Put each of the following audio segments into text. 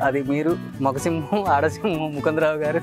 అది మీరు మగసింహం ఆడసింహం ముకుందరావు గారు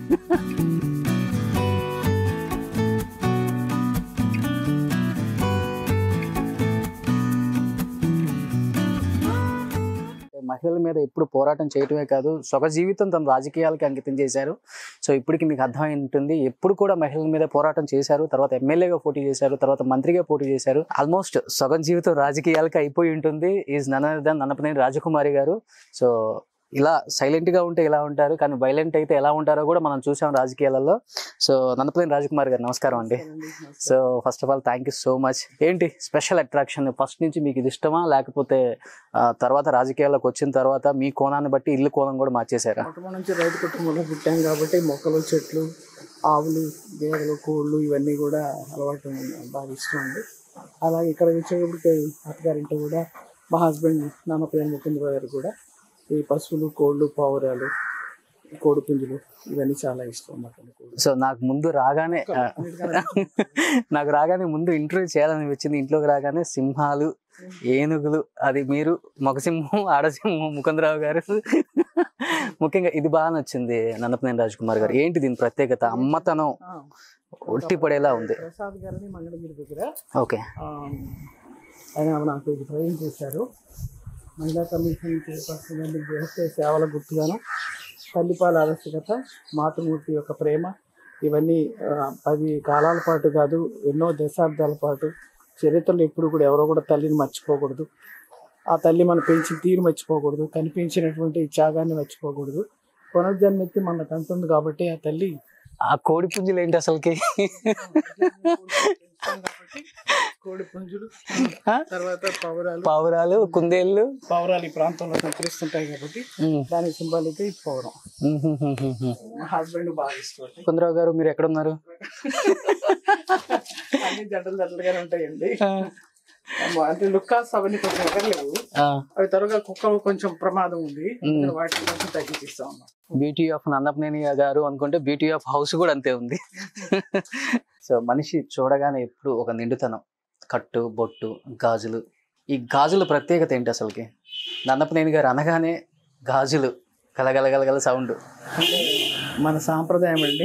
మహిళల మీద ఎప్పుడు పోరాటం చేయటమే కాదు సొగ జీవితం తన రాజకీయాలకి అంకితం చేశారు సో ఇప్పటికి మీకు అర్థమై ఉంటుంది ఎప్పుడు కూడా మహిళల మీద పోరాటం చేశారు తర్వాత ఎమ్మెల్యేగా పోటీ చేశారు తర్వాత మంత్రిగా పోటీ చేశారు ఆల్మోస్ట్ సగం జీవితం రాజకీయాలకి అయిపోయి ఉంటుంది ఈజ్ నన్నదన్ నన్నపనేని రాజకుమారి గారు సో ఇలా సైలెంట్ గా ఉంటే ఇలా ఉంటారు కానీ వైలెంట్ అయితే ఎలా ఉంటారో కూడా మనం చూసాం రాజకీయాలలో సో నన్నపనేని రాజకుమారి గారు నమస్కారం అండి so first of all thank you so much ఏంటి స్పెషల్ అట్రాక్షన్ ఫస్ట్ నుంచి మీకు ఇది ఇష్టమా లేకపోతే ఆ, తర్వాత రాజకీయాల్లోకి వచ్చిన తర్వాత మీ కోణాన్ని బట్టి ఇల్లు కోణం కూడా మార్చేశారా కుటుంబం నుంచి రైతు కుటుంబంలో పుట్టాం కాబట్టి మొక్కలు చెట్లు ఆవులు గేదెలు కోళ్ళు ఇవన్నీ కూడా అలవాటు బాగా ఇష్టం అండి అలాగే ఇక్కడ వచ్చేటప్పటికి అత్తగారింట్లో కూడా మా హస్బెండ్ నాన్న ప్రేమ ముకుందరావు గారు కూడా ఈ పశువులు కోళ్ళు పావురాలు కోడి పుంజులు ఇవన్నీ చాలా ఇష్టం అన్నమాట సో నాకు ముందు రాగానే ఆ, నాకు రాగానే ముందు ఇంటర్వ్యూ చేయాలని వచ్చింది ఇంట్లోకి రాగానే సింహాలు ఏనుగులు అది మీరు మగసింహం ఆడసింహం ముకుందరావు గారు ముఖ్యంగా ఇది బాగా నచ్చింది నన్నపనేని రాజకుమార్ గారు ఏంటి దీని ప్రత్యేకత అమ్మతనం ఒట్టి పడేలా ఉంది ప్రసాద్ గారిని మంగళగిరి దగ్గర ఓకే ఆ, ఆయన నాకు ఇది ట్రైన్ చేశారు మహిళా కమిషన్ చైర్పర్సన్ గారిని దేహత్వ సేవల గుర్తుగాను తల్లిపాల ఆవశ్యకత మాతృమూర్తి యొక్క ప్రేమ ఇవన్నీ ఆ, పది కాలాల పాటు కాదు ఎన్నో దశాబ్దాల పాటు చరిత్రలో ఎప్పుడు కూడా ఎవరో కూడా తల్లిని మర్చిపోకూడదు ఆ తల్లి మనం పెంచిన తీరు మర్చిపోకూడదు కనిపించినటువంటి త్యాగాన్ని మర్చిపోకూడదు పునర్జన్మెత్తి మన కంటుంది కాబట్టి ఆ తల్లి ఆ కోడి పుంజులు ఏంటి అసలుకి కోడి పుంజులు ఆ? తర్వాత పౌరాలు పావురాలు కుందేళ్ళు పౌరాలు ఈ ప్రాంతంలో సంచరిస్తుంటాయి కాబట్టి ఉమ్. దానికి సింబాలిక్ ఈ పౌరం ఉమ్, ఉమ్, ఉమ్, ఉమ్, ఉమ్. మా హస్బెండ్ బాగా ఇష్టం ముకుందరావు గారు మీరు ఎక్కడ ఉన్నారు అన్ని జంటలు జంటలుగానే ఉంటాయండి అంటే లుక్కాస్ అవన్నీ కొంచెం ఎక్కర్లేవు ఆ, అవి త్వరగా కుక్క కొంచెం ప్రమాదం ఉంది అందుకని వాటిని కొంచెం తగ్గించిస్తా ఉన్నాం బ్యూటీ ఆఫ్ నందపనేని గారు అనుకుంటే బ్యూటీ ఆఫ్ హౌస్ కూడా అంతే ఉంది సో మనిషి చూడగానే ఎప్పుడు ఒక నిండుతనం కట్టు బొట్టు గాజులు ఈ గాజుల ప్రత్యేకత ఏంటి అసలుకి నందపనేని గారు అనగానే గాజులు గలగలగలగల సౌండ్ మన సాంప్రదాయం అండి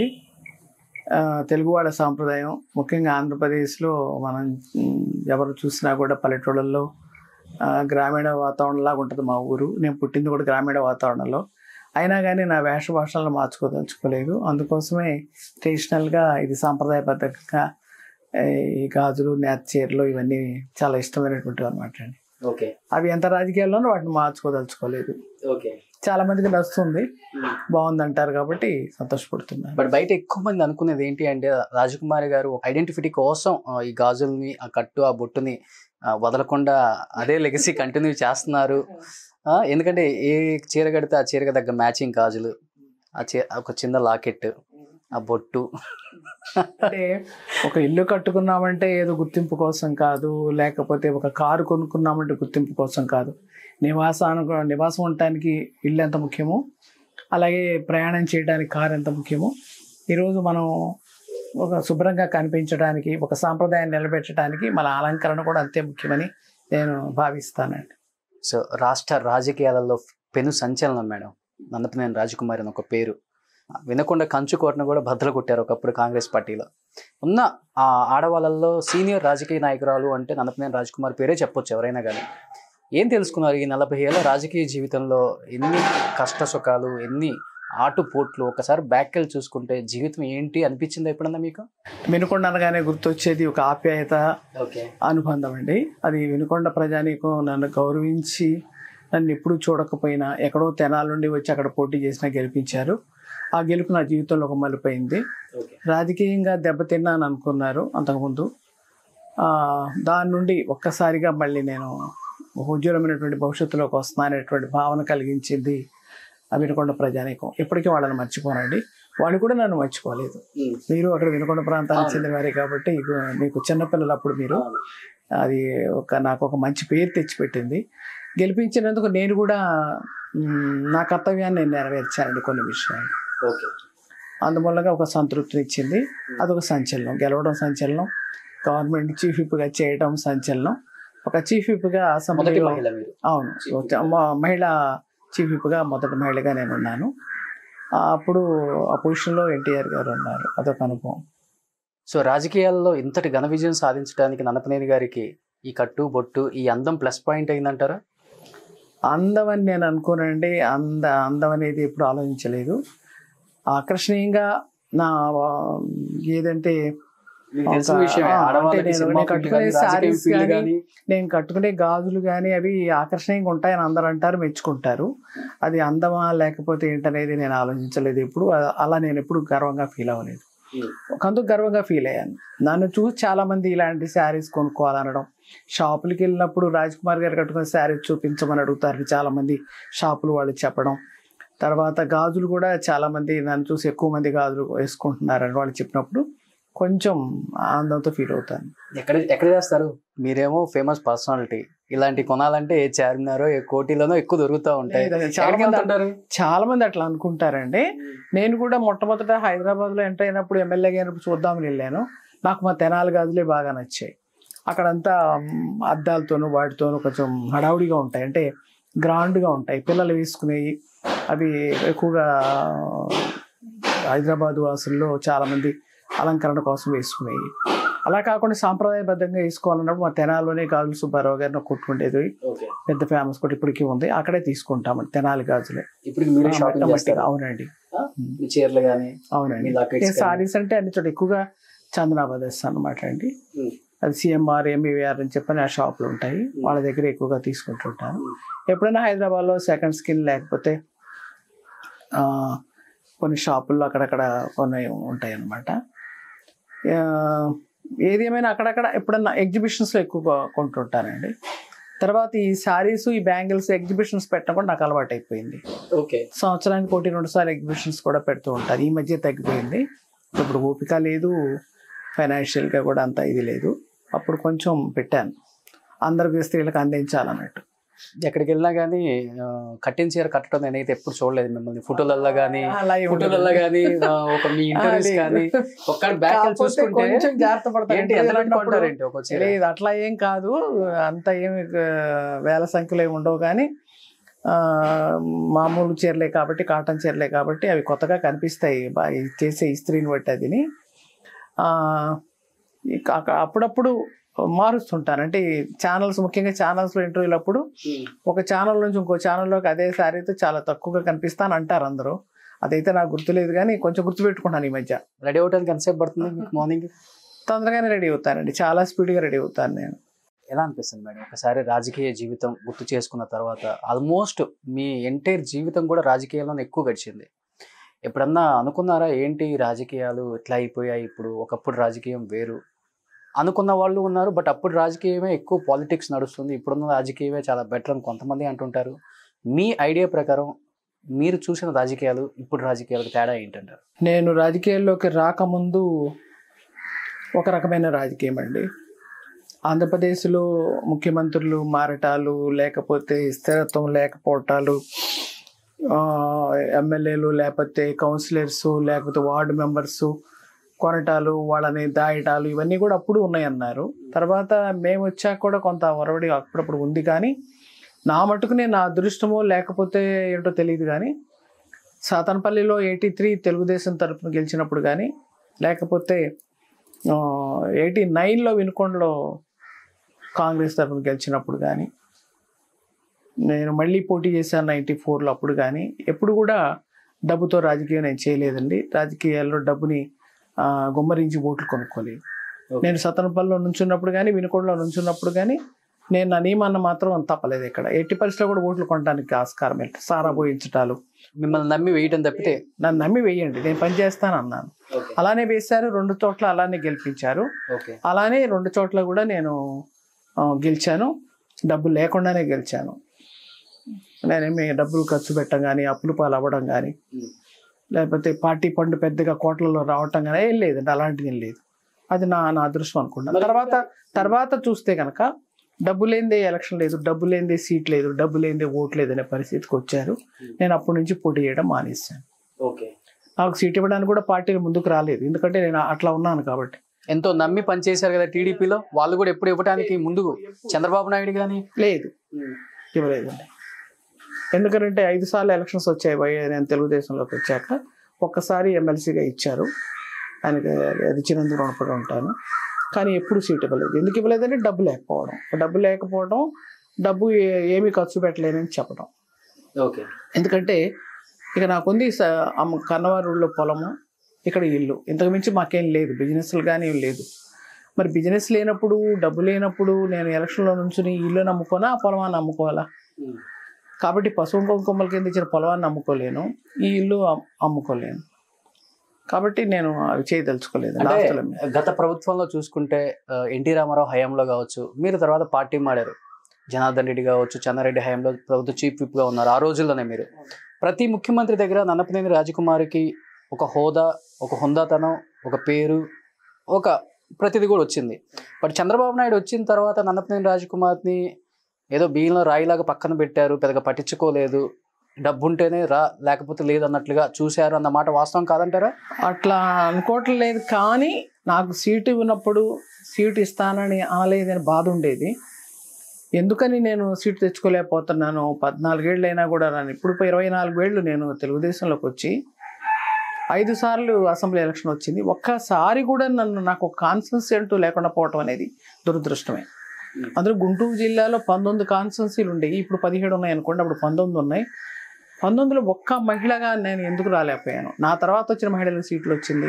ఆ, తెలుగువాడ సాంప్రదాయం ముఖ్యంగా ఆంధ్రప్రదేశ్లో మనం ఉమ్, ఎవరు చూసినా కూడా పల్లెటూళ్ళల్లో ఆ, గ్రామీణ వాతావరణంలాగా ఉంటుంది మా ఊరు నేను పుట్టింది కూడా గ్రామీణ వాతావరణంలో అయినా కానీ నా వేష భాషలను మార్చుకోదలుచుకోలేదు అందుకోసమే ట్రెడిషనల్గా ఇది సాంప్రదాయబద్ధంగా ఏ, ఈ గాజులు నేత చీరలు ఇవన్నీ చాలా ఇష్టమైనటువంటివి అనమాట అండి ఓకే అవి ఎంత రాజకీయాల్లోనూ వాటిని మార్చుకోదలుచుకోలేదు ఓకే చాలా మందికి నచ్చుతుంది బాగుంది అంటారు కాబట్టి సంతోషపడుతున్నాను బట్ బయట ఎక్కువ మంది అనుకునేది ఏంటి అంటే రాజకుమారి గారు ఒక ఐడెంటిఫిటీ కోసం ఆ, ఈ గాజుల్ని ఆ కట్టు ఆ బొట్టుని ఆ, వదలకుండా అదే లెగసీ కంటిన్యూ చేస్తున్నారు ఆ, ఎందుకంటే ఏ చీర కడితే ఆ చీరకు తగ్గ మ్యాచింగ్ గాజులు ఆ చీ ఒక చిన్న లాకెట్ ఆ బొట్టు అంటే ఒక ఇల్లు కట్టుకున్నామంటే ఏదో గుర్తింపు కోసం కాదు లేకపోతే ఒక కారు కొనుక్కున్నామంటే గుర్తింపు కోసం కాదు నివాసానికి నివాసం ఉండటానికి ఇల్లు ఎంత ముఖ్యమో అలాగే ప్రయాణం చేయడానికి కారు ఎంత ముఖ్యమో ఈరోజు మనం ఒక శుభ్రంగా కనిపించడానికి ఒక సాంప్రదాయాన్ని నిలబెట్టడానికి మన అలంకరణ కూడా అంతే ముఖ్యమని నేను భావిస్తానండి సో రాష్ట్ర రాజకీయాలలో పెను సంచలనం మేడం నందపనేని రాజకుమారి అని ఒక పేరు వినకుండా కంచుకోటను కూడా బద్దలు కొట్టారు ఒకప్పుడు కాంగ్రెస్ పార్టీలో ఉన్న ఆ ఆడవాళ్ళల్లో సీనియర్ రాజకీయ నాయకురాలు అంటే నందపనేని రాజకుమార్ పేరే చెప్పొచ్చు ఎవరైనా కానీ ఏం తెలుసుకున్నారు ఈ నలభై ఏళ్ళ రాజకీయ జీవితంలో ఎన్ని కష్ట సుఖాలు ఎన్ని ఆటుపోట్లు ఒకసారి బ్యాక్ వెళ్ళి చూసుకుంటే జీవితం ఏంటి అనిపించిందా ఎప్పుడన్నా మీకు వినుకొండ అనగానే గుర్తొచ్చేది ఒక ఆప్యాయత ఓకే అనుబంధం అండి అది వినుకొండ ప్రజానీకం నన్ను గౌరవించి నన్ను ఎప్పుడు చూడకపోయినా ఎక్కడో తెనాల నుండి వచ్చి అక్కడ పోటీ చేసినా గెలిపించారు ఆ గెలుపు నా జీవితంలో ఒక మలుపైంది ఓకే రాజకీయంగా దెబ్బతిన్నాను అనుకున్నారు అంతకుముందు ఆ, దాని నుండి ఒక్కసారిగా మళ్ళీ నేను ఒక ఉజ్వలమైనటువంటి భవిష్యత్తులోకి వస్తున్నాననేటువంటి భావన కలిగించింది ఆ వినుకొండ ప్రజానీకం ఇప్పటికీ వాళ్ళని మర్చిపోనండి వాళ్ళు కూడా నన్ను మర్చిపోలేదు మీరు అక్కడ వినుకొండ ప్రాంతానికి చెందిన వారే కాబట్టి ఇక మీకు చిన్నపిల్లలు అప్పుడు మీరు అది ఒక నాకు ఒక మంచి పేరు తెచ్చిపెట్టింది గెలిపించినందుకు నేను కూడా మ్, నా కర్తవ్యాన్ని నేను నెరవేర్చానండి కొన్ని విషయాలు ఓకే అందువల్లగా ఒక సంతృప్తిని ఇచ్చింది అదొక సంచలనం గెలవడం సంచలనం గవర్నమెంట్ చీఫ్ విప్గా చేయడం సంచలనం ఒక చీఫ్ విప్గా మొదటి అసెంబ్లీలో మహిళ మీరు అవును ఒక మ- మహిళా చీఫ్ విప్గా మొదటి మహిళగా నేను ఉన్నాను ఆ, అప్పుడు ఆ పొజిషన్లో ఎన్టీఆర్ గారు ఉన్నారు అదొక అనుభవం సో రాజకీయాల్లో ఇంతటి ఘన విజయం సాధించడానికి నన్నపనేని గారికి ఈ కట్టు బొట్టు ఈ అందం ప్లస్ పాయింట్ అయిందంటారా అందం అని నేను అనుకోనండి అంద అందం అనేది ఎప్పుడు ఆలోచించలేదు ఆకర్షణీయంగా నా ఆ, ఏదంటే మీకు తెలిసిన ఒక- విషయమే ఆ, అంటే ఆడవాళ్ళకి నేను- సినిమా నేను ఫీల్డ్ కట్టుకునే కానీ, రాజకీయ sarees ఫీల్డ్ కానీ, కానీ నేను కట్టుకునే గాజులు కానీ అవి ఆకర్షణీయంగా ఉంటాయని అందరూ అంటారు మెచ్చుకుంటారు అది అందమా లేకపోతే ఏంటనేది నేను ఆలోచించలేదు ఎప్పుడు అ- అలా నేను ఎప్పుడు గర్వంగా ఫీల్ అవ్వలేదు ఒకందుకు గర్వంగా ఫీల్ అయ్యాను నన్ను చూసి చాలా మంది ఇలాంటి శారీస్ కొనుక్కోవాలనడం షాపులకి వెళ్ళినప్పుడు రాజ్ కుమార్ గారు కట్టుకున్న శారీస్ చూపించమని అడుగుతారు చాలా మంది షాపులు వాళ్ళు చెప్పడం తర్వాత గాజులు కూడా చాలా మంది నన్ను చూసి ఎక్కువ మంది గాజులు వేసుకుంటున్నారని వాళ్ళు చెప్పినప్పుడు కొంచెం ఆనందంతో ఫీల్ అవుతాను ఎక్కడ ఎక్కడ చేస్తారు మీరేమో ఫేమస్ పర్సనాలిటీ ఇలాంటి కొనాలంటే ఏ చార్మినారో ఏ కోటిలోనో ఎక్కువ దొరుకుతూ ఉంటాయి లేదండి, చాలా ఎక్కడికి మంది వెళ్తుంటారు చాలా మంది అట్లా అనుకుంటారండి నేను కూడా మొట్టమొదట హైదరాబాద్ లో ఎంటర్ అయినప్పుడు ఎమ్మెల్యేగా అయినప్పుడు చూద్దామని వెళ్ళాను నాకు మా తెనాలి గాజులే బాగా నచ్చాయి అక్కడంతా మ్, అద్దాలతోనూ వాటితోనూ కొంచెం హడావుడిగా ఉంటాయి అంటే గ్రాండ్గా ఉంటాయి పిల్లలు వేసుకునేవి అవి ఎక్కువగా హైదరాబాద్ వాసుల్లో చాలా మంది అలంకరణ కోసం వేసుకునేవి అలా కాకుండా సాంప్రదాయబద్ధంగా వేసుకోవాలన్నప్పుడు మా తెనాల్లోనే గాజులు సుబ్బారావు గారిని కొట్టుకుండేది ఓకే పెద్ద ఫేమస్ కూడా ఇప్పటికీ ఉంది అక్కడే తీసుకుంటామండి తెనాలి గాజులే ఇప్పుడు మీరే ఆ, షాపింగ్ మట్ట- చేస్తారు అవునండి మీ చీరలు కానీ అవునండి మీ లాకెట్స్ కానీ. సారీస్ అంటే అన్ని చోట ఎక్కువగా చందనాబాద్ అనమాట అండి ఉమ్. అది సిఎంఆర్ ఎంబీవీఆర్ అని చెప్పని ఆ షాపులు ఉంటాయి వాళ్ళ దగ్గర ఎక్కువగా తీసుకుంటుంటాను ఎప్పుడైనా హైదరాబాద్లో సెకండ్ స్కిన్ లేకపోతే ఆ, కొన్ని షాపుల్లో అక్కడక్కడ కొన్ని ఉంటాయి అన్నమాట ఆ, ఏది ఏమైనా అక్కడక్కడ ఎప్పుడన్నా ఎగ్జిబిషన్స్లో ఎక్కువగా కొంటుంటానండి తర్వాత ఈ శారీస్ ఈ బ్యాంగిల్స్ ఎగ్జిబిషన్స్ పెట్టడం కూడా నాకు అలవాటు అయిపోయింది ఓకే సంవత్సరానికి ఒకటి రెండు సార్లు ఎగ్జిబిషన్స్ కూడా పెడుతూ ఉంటారు ఈ మధ్య తగ్గిపోయింది ఇప్పుడు ఓపిక లేదు ఫైనాన్షియల్గా కూడా అంత ఇది లేదు అప్పుడు కొంచెం పెట్టాను అందరికి స్త్రీలకు అందించాలన్నట్టు ఎక్కడికి వెళ్ళినా కానీ కట్టిన చీర కట్టడం నేనైతే ఎప్పుడు చూడలేదు మిమ్మల్ని ఫోటోలలో కానీ అలా ఏం ఉండదు. ఫోటోలలో కానీ ఒక మీ ఇంటర్వ్యూస్ లేదు. కానీ ఒక్కడ బ్యాక్ కాకపోతే చూసుకుంటే కొంచెం జాగ్రత్త పడతాను. ఏంటి ఎంత ఇంటర్వ్యూలు అన్నప్పుడు పెట్టుకుంటారేంటి ఒక చీర లేదు అట్లా ఏం కాదు అంత ఏమి ఆ, వేల సంఖ్యలో ఏమి ఉండవు కానీ ఆ, మామూలు చీరలే కాబట్టి కాటన్ చీరలే కాబట్టి అవి కొత్తగా కనిపిస్తాయి బా- ఈ చేసే ఇస్త్రీని బట్టి అదిని ఆ, ఇక అక్క- అప్పుడప్పుడు మారుస్తుంటాను అంటే ఛానల్స్ ముఖ్యంగా ఛానల్స్లో ఇంటర్వ్యూలు అప్పుడు ఒక ఛానల్ నుంచి ఇంకో ఛానల్లోకి అదే శారీతో చాలా తక్కువగా కనిపిస్తాను అంటారు అందరూ అదైతే నాకు గుర్తులేదు కానీ కొంచెం గుర్తుపెట్టుకున్నాను ఈ మధ్య రెడీ అవడానికి ఎంతసేపు పడుతుంది మీకు మార్నింగ్ తొందరగానే రెడీ అవుతానండి చాలా స్పీడ్గా రెడీ అవుతాను నేను ఎలా అనిపిస్తుంది మేడం ఒకసారి రాజకీయ జీవితం గుర్తు చేసుకున్న తర్వాత ఆల్మోస్ట్ మీ ఎంటైర్ జీవితం కూడా రాజకీయాల్లోనే ఎక్కువ గడిచింది ఎప్పుడన్నా అనుకున్నారా ఏంటి ఈ రాజకీయాలు ఎట్లా అయిపోయాయి ఇప్పుడు ఒకప్పుడు రాజకీయం వేరు అనుకున్న వాళ్ళు ఉన్నారు బట్ అప్పుడు రాజకీయమే ఎక్కువ పాలిటిక్స్ నడుస్తుంది ఇప్పుడున్న రాజకీయమే చాలా బెటర్ అని కొంతమంది అంటుంటారు మీ ఐడియా ప్రకారం మీరు చూసిన రాజకీయాలు ఇప్పుడు రాజకీయాలకు తేడా ఏంటంటారు నేను రాజకీయాల్లోకి రాకముందు ఒక రకమైన రాజకీయం అండి ఆంధ్రప్రదేశ్లో ముఖ్యమంత్రులు మారటాలు లేకపోతే స్థిరత్వం లేకపోవటాలు ఆ, ఎమ్మెల్యేలు లేకపోతే కౌన్సిలర్స్ లేకపోతే వార్డు మెంబర్స్ కొనటాలు వాళ్ళని దాయటాలు ఇవన్నీ కూడా అప్పుడు ఉన్నాయన్నారు తర్వాత మేము వచ్చాక కూడా కొంత ఒరవడి అప్పుడప్పుడు ఉంది కానీ నా మటుకునే నా అదృష్టమో లేకపోతే ఏంటో తెలియదు కానీ సాతనపల్లిలో ఎయిటీ త్రీ తెలుగుదేశం తరఫున గెలిచినప్పుడు కానీ లేకపోతే ఎయిటీ నైన్లో వినుకొండలో కాంగ్రెస్ తరఫున గెలిచినప్పుడు కానీ నేను మళ్ళీ పోటీ చేశాను నైంటీ ఫోర్లో అప్పుడు కానీ ఎప్పుడు కూడా డబ్బుతో రాజకీయం నేను చేయలేదండి రాజకీయాల్లో డబ్బుని ఆ, గుమ్మరించి ఓట్లు కొనుక్కోలేదు Okay. నేను సతనపల్లిలో నుంచున్నప్పుడు కానీ వినుకొండలో నుంచున్నప్పుడు కానీ నేను నా నియమాన్ని మాత్రం తప్పలేదు ఇక్కడ ఎట్టి పరిస్థితిలో కూడా ఓట్లు కొనడానికి ఆస్కారం ఏంటి సారా పోయించటాలు మిమ్మల్ని నమ్మి వేయటం తప్పితే నన్ను నమ్మి వేయండి నేను పని చేస్తాను అన్నాను అలానే వేశారు రెండు చోట్ల అలానే గెలిపించారు ఓకే అలానే రెండు చోట్ల కూడా నేను ఆ, గెలిచాను డబ్బు లేకుండానే గెలిచాను నేనేమి డబ్బులు ఖర్చు పెట్టడం కానీ అప్పులు పాలు అవ్వడం కానీ లేకపోతే పార్టీ పండు పెద్దగా కోట్లలో రావటం కానీ ఏం లేదండి అలాంటిది ఏం లేదు అది నా నా అదృష్టం అనుకున్నాను మరి తర్వాత తర్వాత చూస్తే కనుక డబ్బు లేనిదే ఎలక్షన్ లేదు డబ్బు లేనిదే సీట్ లేదు డబ్బు లేనిదే ఓట్ లేదు అనే పరిస్థితికి వచ్చారు నేను అప్పటి నుంచి పోటీ చేయడం మానేశాను ఓకే నాకు సీట్ ఇవ్వడానికి కూడా పార్టీలు ముందుకు రాలేదు ఎందుకంటే నేను అట్లా ఉన్నాను కాబట్టి ఎంతో నమ్మి పనిచేశారు కదా టీడీపీలో వాళ్ళు కూడా ఎప్పుడు ఇవ్వడానికి ముందుకు చంద్రబాబు నాయుడు కానీ లేదు ఇవ్వలేదండి ఎందుకంటే ఐదు సార్లు ఎలక్షన్స్ వచ్చాయి వై నేను తెలుగుదేశంలోకి వచ్చాక ఒక్కసారి ఎమ్మెల్సీగా ఇచ్చారు ఆయనకి అది ఇచ్చినందుకు రుణపడి ఉంటాను కానీ ఎప్పుడు సీట్ ఇవ్వలేదు ఎందుకు ఇవ్వలేదంటే డబ్బు లేకపోవడం డబ్బు లేకపోవడం డబ్బు ఏ- ఏమీ ఖర్చు పెట్టలేనని చెప్పడం ఓకే ఎందుకంటే ఇక నాకుంది స- అమ్మ కన్నవారులో పొలము ఇక్కడ ఇల్లు ఇంతకు మించి మాకేం లేదు బిజినెస్లు కానీ ఏం లేదు మరి బిజినెస్ లేనప్పుడు డబ్బు లేనప్పుడు నేను ఎలక్షన్లో నుంచుని ఈ ఇల్లు నమ్ముకోనా ఆ పొలమాన్ని నమ్ముకోవాలా కాబట్టి పశువు కుంకుమల కింద ఇచ్చిన పొలవాన్ని అమ్ముకోలేను ఈ ఇల్లు అమ్- అమ్ముకోలేను కాబట్టి నేను అవి చేయదలుచుకోలేదు అంటే ఆస్తుల మీద. గత ప్రభుత్వంలో చూసుకుంటే ఆ, ఎన్టీ రామారావు హయాంలో కావచ్చు మీరు తర్వాత పార్టీ మాడారు జనార్దన్ రెడ్డి కావచ్చు చెన్నారెడ్డి హయాంలో ప్రభుత్వ చీఫ్ విప్ గా ఉన్నారు ఆ రోజుల్లోనే మీరు ప్రతి ముఖ్యమంత్రి దగ్గర నన్నపనేని రాజకుమారికి ఒక హోదా ఒక హుందాతనం ఒక పేరు ఒక ప్రతిది కూడా వచ్చింది బట్ చంద్రబాబు నాయుడు వచ్చిన తర్వాత నన్నపనేని రాజకుమార్ని ఏదో బియ్యంలో రాయిలాగా పక్కన పెట్టారు పెద్దగా పట్టించుకోలేదు డబ్బు ఉంటేనే రా లేకపోతే లేదు అన్నట్లుగా చూశారు అన్న మాట వాస్తవం కాదంటారా అట్లా అనుకోవట్లేదు కానీ నాకు సీటు ఉన్నప్పుడు సీటు ఇస్తానని అనలేదని బాధ ఉండేది ఎందుకని నేను సీటు తెచ్చుకోలేకపోతున్నాను పద్నాలుగేళ్ళు అయినా కూడా నన్ను ఇప్పుడు ఇరవై నాలుగేళ్ళు నేను తెలుగుదేశంలోకి వచ్చి ఐదు సార్లు అసెంబ్లీ ఎలక్షన్ వచ్చింది ఒక్కసారి కూడా నన్ను నాకు ఒక కాన్స్టెన్సీ అంటూ లేకుండా పోవటం అనేది దురదృష్టమే అందులో గుంటూరు జిల్లాలో పంతొమ్మిది కాన్స్టెన్సీలు ఉండేవి ఇప్పుడు పదిహేడు ఉన్నాయి అనుకోండి అప్పుడు పంతొమ్మిది ఉన్నాయి పంతొమ్మిదిలో ఒక్క మహిళగా నేను ఎందుకు రాలేకపోయాను నా తర్వాత వచ్చిన మహిళల సీట్లు వచ్చింది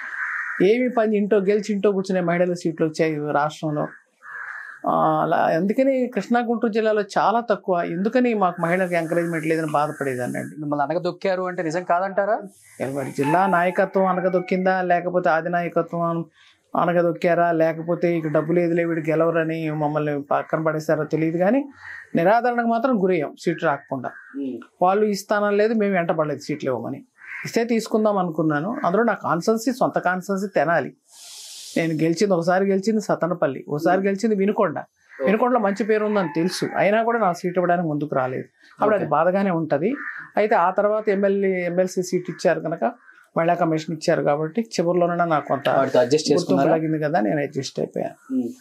ఏమి పని ఇంటో గెలిచి ఇంటో కూర్చునే మహిళల సీట్లు వచ్చాయి రాష్ట్రంలో ఆ, అలా అందుకని కృష్ణా గుంటూరు జిల్లాలో చాలా తక్కువ ఎందుకని మాకు మహిళలకు ఎంకరేజ్మెంట్ లేదని బాధపడేదాన్ని అండి మిమ్మల్ని అనగదొక్కారు అంటే నిజం కాదంటారా మరి జిల్లా నాయకత్వం అనగదొక్కిందా లేకపోతే అధినాయకత్వం అనగదొక్కారా లేకపోతే ఇక డబ్బు లేదులే వీడు గెలవరని మమ్మల్ని పక్కన పడేస్తారో తెలియదు కానీ నిరాదరణకు మాత్రం గురయ్యాం సీటు రాకుండా వాళ్ళు ఇస్తానని లేదు మేము వెంటపడలేదు సీట్లు ఇవ్వమని ఇస్తే తీసుకుందాం అనుకున్నాను అందులో నా కాన్సన్సీ సొంత కాన్సన్సీ తెనాలి నేను గెలిచింది ఒకసారి గెలిచింది సతనపల్లి ఒకసారి గెలిచింది వినుకొండ వినుకొండలో మంచి పేరు ఉందని తెలుసు అయినా కూడా నా సీట్ ఇవ్వడానికి ముందుకు రాలేదు కాబట్టి అది బాధగానే ఉంటుంది అయితే ఆ తర్వాత ఎమ్మెల్యే ఎమ్మెల్సీ సీట్ ఇచ్చారు కనుక మహిళా కమిషన్ ఇచ్చారు కాబట్టి చివరిలోనే నాకు కొంత వాటితో అడ్జస్ట్ గుర్తింపు చేసుకున్నారా కలిగింది కదా నేను అడ్జస్ట్ అయిపోయాను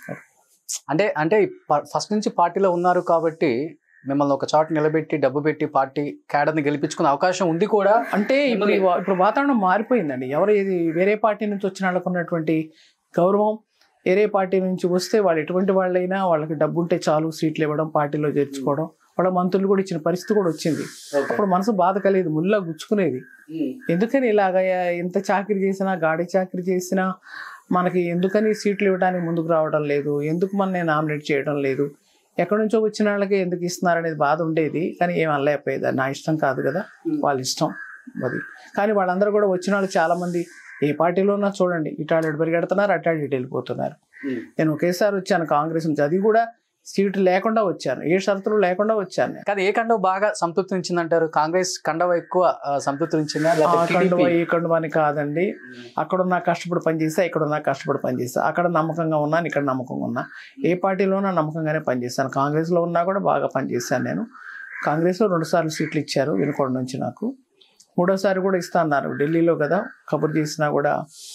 అంటే అంటే ఫస్ట్ నుంచి పార్టీలో ఉన్నారు కాబట్టి మిమ్మల్ని ఒక చోట నిలబెట్టి డబ్బు పెట్టి పార్టీ క్యాడర్ని గెలిపించుకునే అవకాశం ఉంది కూడా అంటే ఇప్పుడు ఈ వా- ఇప్పుడు వాతావరణం మారిపోయిందండి ఎవరు ఇది వేరే పార్టీ నుంచి వచ్చిన వాళ్ళకు ఉన్నటువంటి గౌరవం వేరే పార్టీ నుంచి వస్తే వాళ్ళు ఎటువంటి వాళ్ళైనా వాళ్ళకి డబ్బు ఉంటే చాలు సీట్లు ఇవ్వడం పార్టీలో చేర్చుకోవడం వాళ్ళ మంత్రులు కూడా ఇచ్చిన పరిస్థితి కూడా వచ్చింది అప్పుడు మనసు బాధ కలిగేది ముల్లా గుచ్చుకునేది ఎందుకని ఇలాగ ఎంత చాకరీ చేసినా గాడి చాకరీ చేసినా మనకి ఎందుకని సీట్లు ఇవ్వడానికి ముందుకు రావడం లేదు ఎందుకు మన నామినేట్ చేయడం లేదు ఎక్కడి నుంచో వచ్చిన వాళ్ళకి ఎందుకు ఇస్తున్నారు అనేది బాధ ఉండేది కానీ ఏం అనలేకపోయేది అది నా ఇష్టం కాదు కదా వాళ్ళ ఇష్టం అది కానీ వాళ్ళందరూ కూడా వచ్చిన వాళ్ళు చాలా మంది ఏ పార్టీలో ఉన్నా చూడండి ఇటాడు ఇటు పరిగెడుతున్నారు అటాడు ఇటు వెళ్ళిపోతున్నారు నేను ఒకేసారి వచ్చాను కాంగ్రెస్ నుంచి అది కూడా సీటు లేకుండా వచ్చాను ఏ షరతులు లేకుండా వచ్చాను నేను. కానీ ఏ కండవ బాగా సంతృప్తించింది అంటారు కాంగ్రెస్ కండవ ఎక్కువ ఆ, సంతృప్తించిందా ఆ లేకపోతే కండువ TDP? ఈ కండువ అని కాదండి అక్కడ ఉన్న కష్టపడి పనిచేస్తా ఇక్కడ ఉన్న కష్టపడి పనిచేస్తా అక్కడ నమ్మకంగా ఉన్నాను ఇక్కడ నమ్మకంగా ఉన్నా ఏ పార్టీలోనా నమ్మకంగానే పనిచేస్తాను కాంగ్రెస్లో ఉన్నా కూడా బాగా పనిచేశాను నేను కాంగ్రెస్లో రెండు సార్లు సీట్లు ఇచ్చారు వినుకొండ నుంచి నాకు మూడోసారి కూడా ఇస్తా అన్నారు ఢిల్లీలో కదా కబురు చేసినా కూడా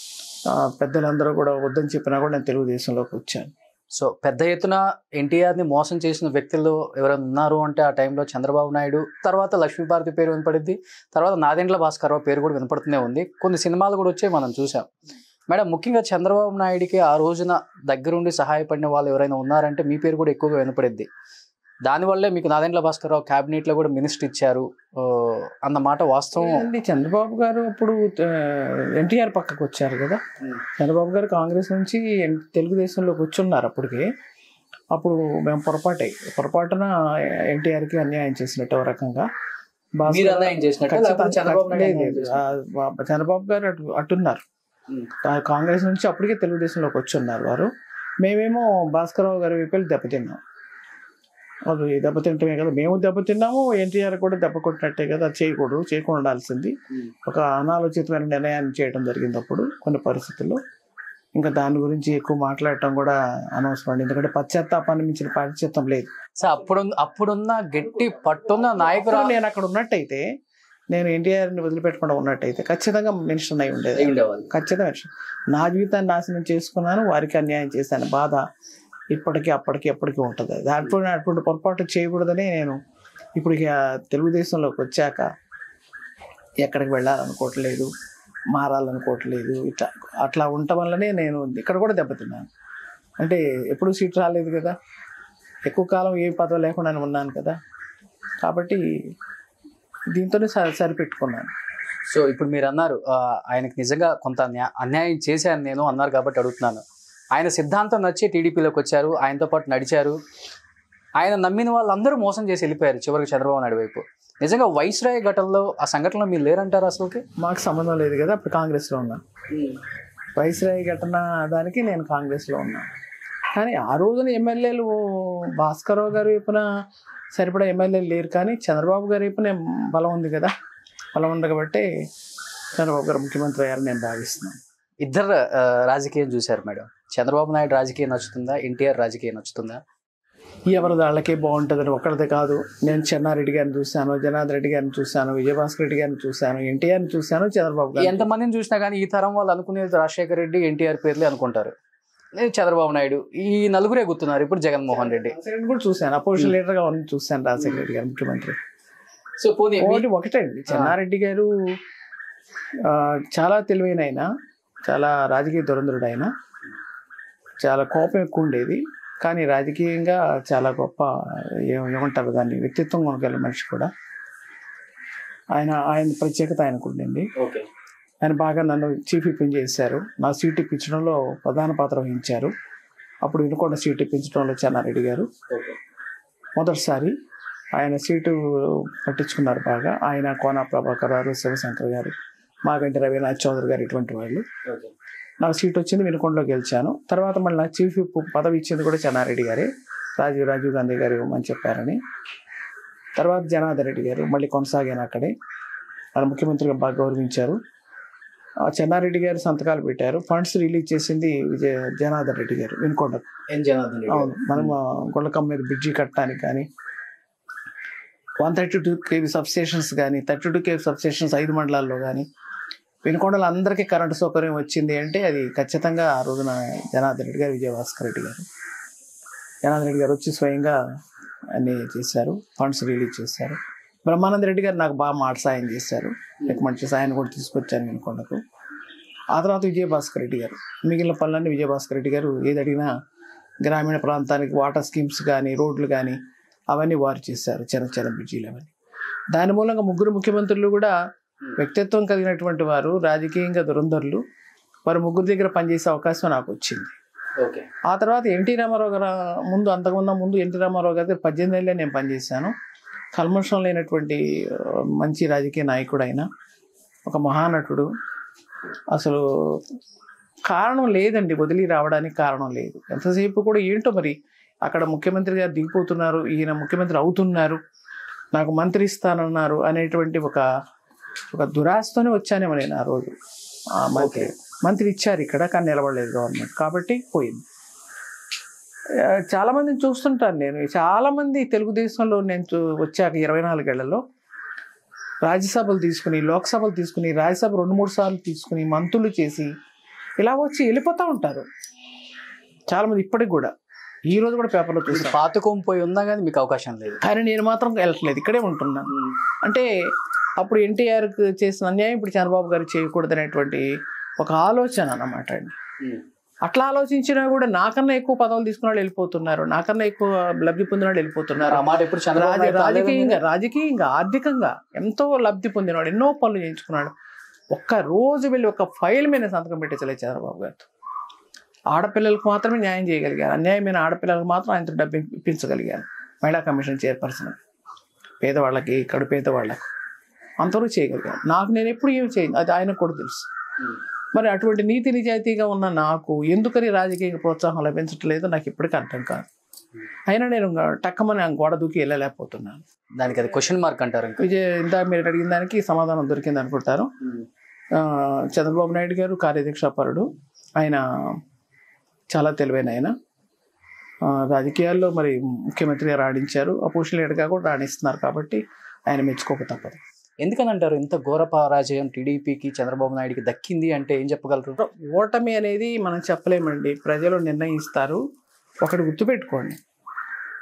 ఆ, పెద్దలందరూ కూడా వద్దని చెప్పినా కూడా నేను తెలుగుదేశంలోకి వచ్చాను సో పెద్ద ఎత్తున ఎన్టీఆర్ ని మోసం చేసిన వ్యక్తులు ఎవరైనా ఉన్నారు అంటే ఆ టైంలో చంద్రబాబు నాయుడు తర్వాత లక్ష్మీభారతి పేరు వినపడింది తర్వాత నాదెండ్ల భాస్కర్రావు పేరు కూడా వినపడుతూనే ఉంది కొన్ని సినిమాలు కూడా వచ్చాయి మనం చూసాం మేడం ముఖ్యంగా చంద్రబాబు నాయుడికి ఆ రోజున దగ్గరుండి సహాయపడిన వాళ్ళు ఎవరైనా ఉన్నారంటే మీ పేరు కూడా ఎక్కువగా వినపడిద్ది దానివల్లే మీకు నాదెండ్ల భాస్కర్రావు cabinet లో కూడా మినిస్టర్ ఇచ్చారు ఆ, అన్నమాట వాస్తవం అండి చంద్రబాబు గారు అప్పుడు ఎన్టీఆర్ పక్కకు వచ్చారు కదా చంద్రబాబు గారు కాంగ్రెస్ నుంచి ఎన్- తెలుగుదేశంలోకి వచ్చున్నారు అప్పటికే అప్పుడు మేము పొరపాటే పొరపాటున ఎన్టీఆర్కి అన్యాయం చేసినట్టు ఒక రకంగా భాస్కర్ మీరు అన్యాయం చేసినట్టు లేకపోతే ఖచ్చితంగా- చంద్రబాబు నాయుడు లేదు, అన్యాయం లేదు. చేసినట్టా? ఆ, బా- చంద్రబాబు గారు అటు అట్టున్నారు ఉమ్. ఆ కాంగ్రెస్ నుంచి అప్పటికే తెలుగుదేశంలోకి వచ్చి ఉన్నారు వారు మేమేమో భాస్కరరావు గారి వైపు వెళ్ళి దెబ్బతిన్నాం అది దెబ్బతింటమే కదా మేము దెబ్బతిన్నాము ఎన్టీఆర్ కూడా దెబ్బ కొట్టినట్టే కదా అది చేయకూడదు చేయకుండా ఉండాల్సింది ఉమ్. ఒక అనాలోచితమైన నిర్ణయాన్ని చేయడం జరిగింది అప్పుడు కొన్ని పరిస్థితుల్లో ఇంకా దాని గురించి ఎక్కువ మాట్లాడటం కూడా అనవసరం అండి ఎందుకంటే పశ్చాత్తాపాన్ని మించిన పశ్చాత్తం లేదు సో అప్పుడు అప్పుడున్న గట్టి పట్టున్న నాయకురా అప్పుడు నేను అక్కడ ఉన్నట్టయితే నేను ఎన్టీఆర్ని వదిలిపెట్టకుండా ఉన్నట్టయితే ఖచ్చితంగా మినిస్టర్ అయి ఉండేది ఉండేవాళ్ళు ఖచ్చితంగా విషయం. నా జీవితాన్ని నాశనం చేసుకున్నాను వారికి అన్యాయం చేశాను బాధ ఇప్పటికీ అప్పటికి ఎప్పటికీ ఉంటుంది దాంట్లో అటువంటి పొరపాటు చేయకూడదని నేను ఇప్పుడు ఇక తెలుగుదేశంలోకి వచ్చాక ఎక్కడికి వెళ్ళాలనుకోవట్లేదు మారాలనుకోవట్లేదు ఇట్లా అట్లా ఉండటం వల్లనే నేను ఇక్కడ కూడా దెబ్బతిన్నాను అంటే ఎప్పుడు సీట్ రాలేదు కదా ఎక్కువ కాలం ఏ పదవి లేకుండా ఉన్నాను కదా కాబట్టి దీంతోనే సరి సరిపెట్టుకున్నాను సో ఇప్పుడు మీరు అన్నారు ఆ, ఆయనకి నిజంగా కొంత న్యా- అన్యాయం చేశాను నేను అన్నారు కాబట్టి అడుగుతున్నాను ఆయన సిద్ధాంతం నచ్చి టీడీపీలోకి వచ్చారు ఆయనతో పాటు నడిచారు ఆయన నమ్మిన వాళ్ళందరూ మోసం చేసి వెళ్ళిపోయారు చివరికి చంద్రబాబు నాయుడు వైపు నిజంగా వైస్రాయ్ ఘటనలో ఆ సంఘటనలో మీరు లేరంటారు అసలుకి మాకు సంబంధం లేదు కదా అప్పుడు కాంగ్రెస్లో ఉన్నాను వైస్రాయ్ ఘటన దానికి నేను కాంగ్రెస్లో ఉన్నాను కానీ ఆ రోజున ఎమ్మెల్యేలు భాస్కరరావు గారి వైపున సరిపడా ఎమ్మెల్యేలు లేరు కానీ చంద్రబాబు గారి వైపున బలం ఉంది కదా బలం ఉంది కాబట్టి చంద్రబాబు గారు ముఖ్యమంత్రి అయ్యారని నేను భావిస్తున్నాను ఇద్దరు ఆ, రాజకీయం చూశారు మేడం చంద్రబాబు నాయుడు రాజకీయం నచ్చుతుందా ఎన్టీఆర్ రాజకీయం నచ్చుతుందా ఎవరి దాళ్ళకే బాగుంటుందని ఒక్కడిదే కాదు నేను చెన్నారెడ్డి గారిని చూశాను జనార్దన్ రెడ్డి గారిని చూశాను విజయభాస్కర్ రెడ్డి గారిని చూశాను ఎన్టీఆర్ని చూశాను చంద్రబాబు గారు ఎంతమందిని చూసినా కానీ ఈ తరం వాళ్ళు అనుకునేది రాజశేఖర రెడ్డి ఎన్టీఆర్ పేర్లే అనుకుంటారు లేదు చంద్రబాబు నాయుడు ఈ నలుగురే గుర్తున్నారు ఇప్పుడు జగన్మోహన్ రెడ్డి రాజశేఖర్ రెడ్డి కూడా చూశాను అపోజిషన్ లీడర్గా ఉన్న చూశాను రాజశేఖర రెడ్డి గారు ముఖ్యమంత్రి సో పోనీ మీ- ఒకటి ఒకటండి చెన్నారెడ్డి గారు ఆ, చాలా తెలివైన ఆయన చాలా రాజకీయ దురంధరుడు ఆయన చాలా కోపం ఎక్కువ ఉండేది కానీ రాజకీయంగా చాలా గొప్ప ఏ- ఏమంటారు దాన్ని వ్యక్తిత్వం కొనగల మనిషి కూడా ఆయన ఆయన ప్రత్యేకత ఆయనకు ఉండింది ఓకే ఆయన బాగా నన్ను చీఫ్ ఇప్పింగ్ చేశారు నా సీట్ ఇప్పించడంలో ప్రధాన పాత్ర వహించారు అప్పుడు వినుకొండ సీట్ ఇప్పించడంలో చెన్నారెడ్డి గారు ఓకే మొదటిసారి ఆయన సీటు పట్టించుకున్నారు బాగా ఆయన కోన ప్రభాకర్ గారు శివశంకర్ గారు మాగంటి రవీనాథ్ చౌదరి గారు ఇటువంటి వాళ్ళు ఓకే నాకు సీట్ వచ్చింది వినుకొండలో గెలిచాను తర్వాత మళ్ళీ నాకు చీఫ్ విప్ పదవి ఇచ్చింది కూడా చెన్నారెడ్డి గారే రాజీవ్ రాజీవ్ గాంధీ గారు ఇవ్వమని చెప్పారని తర్వాత జనార్దన్ రెడ్డి గారు మళ్ళీ కొనసాగాను అక్కడే ఆయన ముఖ్యమంత్రిగా బాగా గౌరవించారు ఆ చెన్నారెడ్డి గారు సంతకాలు పెట్టారు ఫండ్స్ రిలీజ్ చేసింది విజయ జనార్దన్ రెడ్డి గారు వినుకొండకు ఎన్ జనార్దన్ రెడ్డి అవును మనం గొల్లకం మీద బ్రిడ్జి కట్టడానికి కానీ one thirty two KV substations కానీ థర్టీ టూ కేవీ సబ్స్టేషన్స్ ఐదు మండలాల్లో కానీ వినుకొండలో అందరికీ కరెంటు సౌకర్యం వచ్చింది అంటే అది ఖచ్చితంగా ఆ రోజున జనార్దన్ రెడ్డి గారు విజయభాస్కర్ రెడ్డి గారు జనార్దన్ రెడ్డి గారు వచ్చి స్వయంగా అన్ని చేశారు ఫండ్స్ రిలీజ్ చేశారు బ్రహ్మానంద రెడ్డి గారు నాకు బాగా మాట సాయం చేశారు రికమెండ్ చేసి ఆయన కూడా తీసుకొచ్చాను వినుకొండకు ఆ తర్వాత విజయభాస్కర్ రెడ్డి గారు మిగిలిన పనులన్నీ విజయభాస్కర్ రెడ్డి గారు ఏది అడిగినా గ్రామీణ ప్రాంతానికి వాటర్ స్కీమ్స్ కానీ రోడ్లు కానీ అవన్నీ వారు చేశారు చిన్న చిన్న బ్రిడ్జీలు అవన్నీ దాని మూలంగా ముగ్గురు ముఖ్యమంత్రులు కూడా వ్యక్తిత్వం కలిగినటువంటి వారు రాజకీయంగా దురంధరులు వారు ముగ్గురు దగ్గర పనిచేసే అవకాశం నాకు వచ్చింది ఓకే ఆ తర్వాత ఎన్టీ రామారావు గారు ముందు అంతకుముందు ముందు ఎన్టీ రామారావు గారి దగ్గర పద్దెనిమిది ఏళ్ళే నేను పనిచేశాను కల్మషం లేనటువంటి ఆ, మంచి రాజకీయ నాయకుడు ఆయన ఒక మహానటుడు అసలు కారణం లేదండి వదిలి రావడానికి కారణం లేదు ఎంతసేపు కూడా ఏంటో మరి అక్కడ ముఖ్యమంత్రి గారు దిగిపోతున్నారు ఈయన ముఖ్యమంత్రి అవుతున్నారు నాకు మంత్రి ఇస్తానన్నారు అనేటువంటి ఒక ఒక దురాశతోనే వచ్చానేమో నేను ఆ రోజు ఆ మంత్రి మంత్రి ఇచ్చారు ఇక్కడ కానీ నిలబడలేదు గవర్నమెంట్ కాబట్టి పోయింది ఆ, చాలా మందిని చూస్తుంటాను నేను చాలా మంది తెలుగుదేశంలో నేను చూ- వచ్చాక ఇరవై నాలుగేళ్లలో రాజ్యసభలు తీసుకుని లోక్సభలు తీసుకుని రాజ్యసభ రెండు మూడు సార్లు తీసుకుని మంత్రులు చేసి ఇలా వచ్చి వెళ్ళిపోతూ ఉంటారు చాలా మంది ఇప్పటికి కూడా ఈ రోజు కూడా పేపర్లో ఇప్పుడు చూస్తాను పాతుకొని పోయి ఉన్నా కానీ మీకు అవకాశం లేదు కానీ నేను మాత్రం వెళ్ళట్లేదు ఇక్కడే ఉంటున్నాను అంటే అప్పుడు ఎన్టీఆర్కి చేసిన అన్యాయం ఇప్పుడు చంద్రబాబు గారు చేయకూడదు అనేటువంటి ఒక ఆలోచన అన్నమాట అండి అట్లా ఆలోచించినా కూడా నాకన్నా ఎక్కువ పదవులు తీసుకున్న వాళ్ళు వెళ్ళిపోతున్నారు నాకన్నా ఎక్కువ లబ్ధి పొందిన వాళ్ళు వెళ్ళిపోతున్నారు ఆ మాట ఎప్పుడు చంద్రబాబు రాజ- నాయుడు రాలేదా రాజకీయంగా మీరు? రాజకీయంగా ఆర్థికంగా ఎంతో లబ్ధి పొందినవాడు ఎన్నో పనులు చేయించుకున్నాడు ఒక్క రోజు వెళ్ళి ఒక ఫైల్ మీద సంతకం పెట్టేసలేదు చంద్రబాబు గారితో ఆడపిల్లలకు మాత్రమే న్యాయం చేయగలిగారు అన్యాయమైన ఆడపిల్లలకు మాత్రం ఆయనతో డబ్బు ఇప్పించగలిగారు మహిళా కమిషన్ చైర్పర్సన్ పేదవాళ్ళకి కడు పేదవాళ్ళకు అంతవరకు చేయగలిగాను నాకు నేను ఎప్పుడు ఏమి చేయను అది ఆయనకు కూడా తెలుసు ఉమ్. మరి అటువంటి నీతి నిజాయితీగా ఉన్న నాకు ఎందుకని రాజకీయ ప్రోత్సాహం లభించట్లేదో నాకు ఇప్పటికీ అర్థం కాదు అయినా నేను ఇంకా టక్కమని ఆ గోడ దూకి వెళ్ళలేకపోతున్నాను దానికి అది క్వశ్చన్ మార్క్ అంటారు ఇంకా విజయ్ ఇందాక మీరు అడిగిన దానికి సమాధానం దొరికింది అనుకుంటారు ఆ, చంద్రబాబు నాయుడు గారు కార్యదీక్షాపరుడు ఆయన చాలా తెలివైన ఆయన ఆ, రాజకీయాల్లో మరి ముఖ్యమంత్రిగా రాణించారు అపోజిషన్ లీడర్గా కూడా రాణిస్తున్నారు కాబట్టి ఆయన మెచ్చుకోక తప్పదు ఎందుకని అంటారు ఇంత ఘోర పరాజయం టీడీపీకి చంద్రబాబు నాయుడుకి దక్కింది అంటే ఏం చెప్పగలరు ఓటమి అనేది మనం చెప్పలేమండి ప్రజలు నిర్ణయిస్తారు ఒకటి గుర్తుపెట్టుకోండి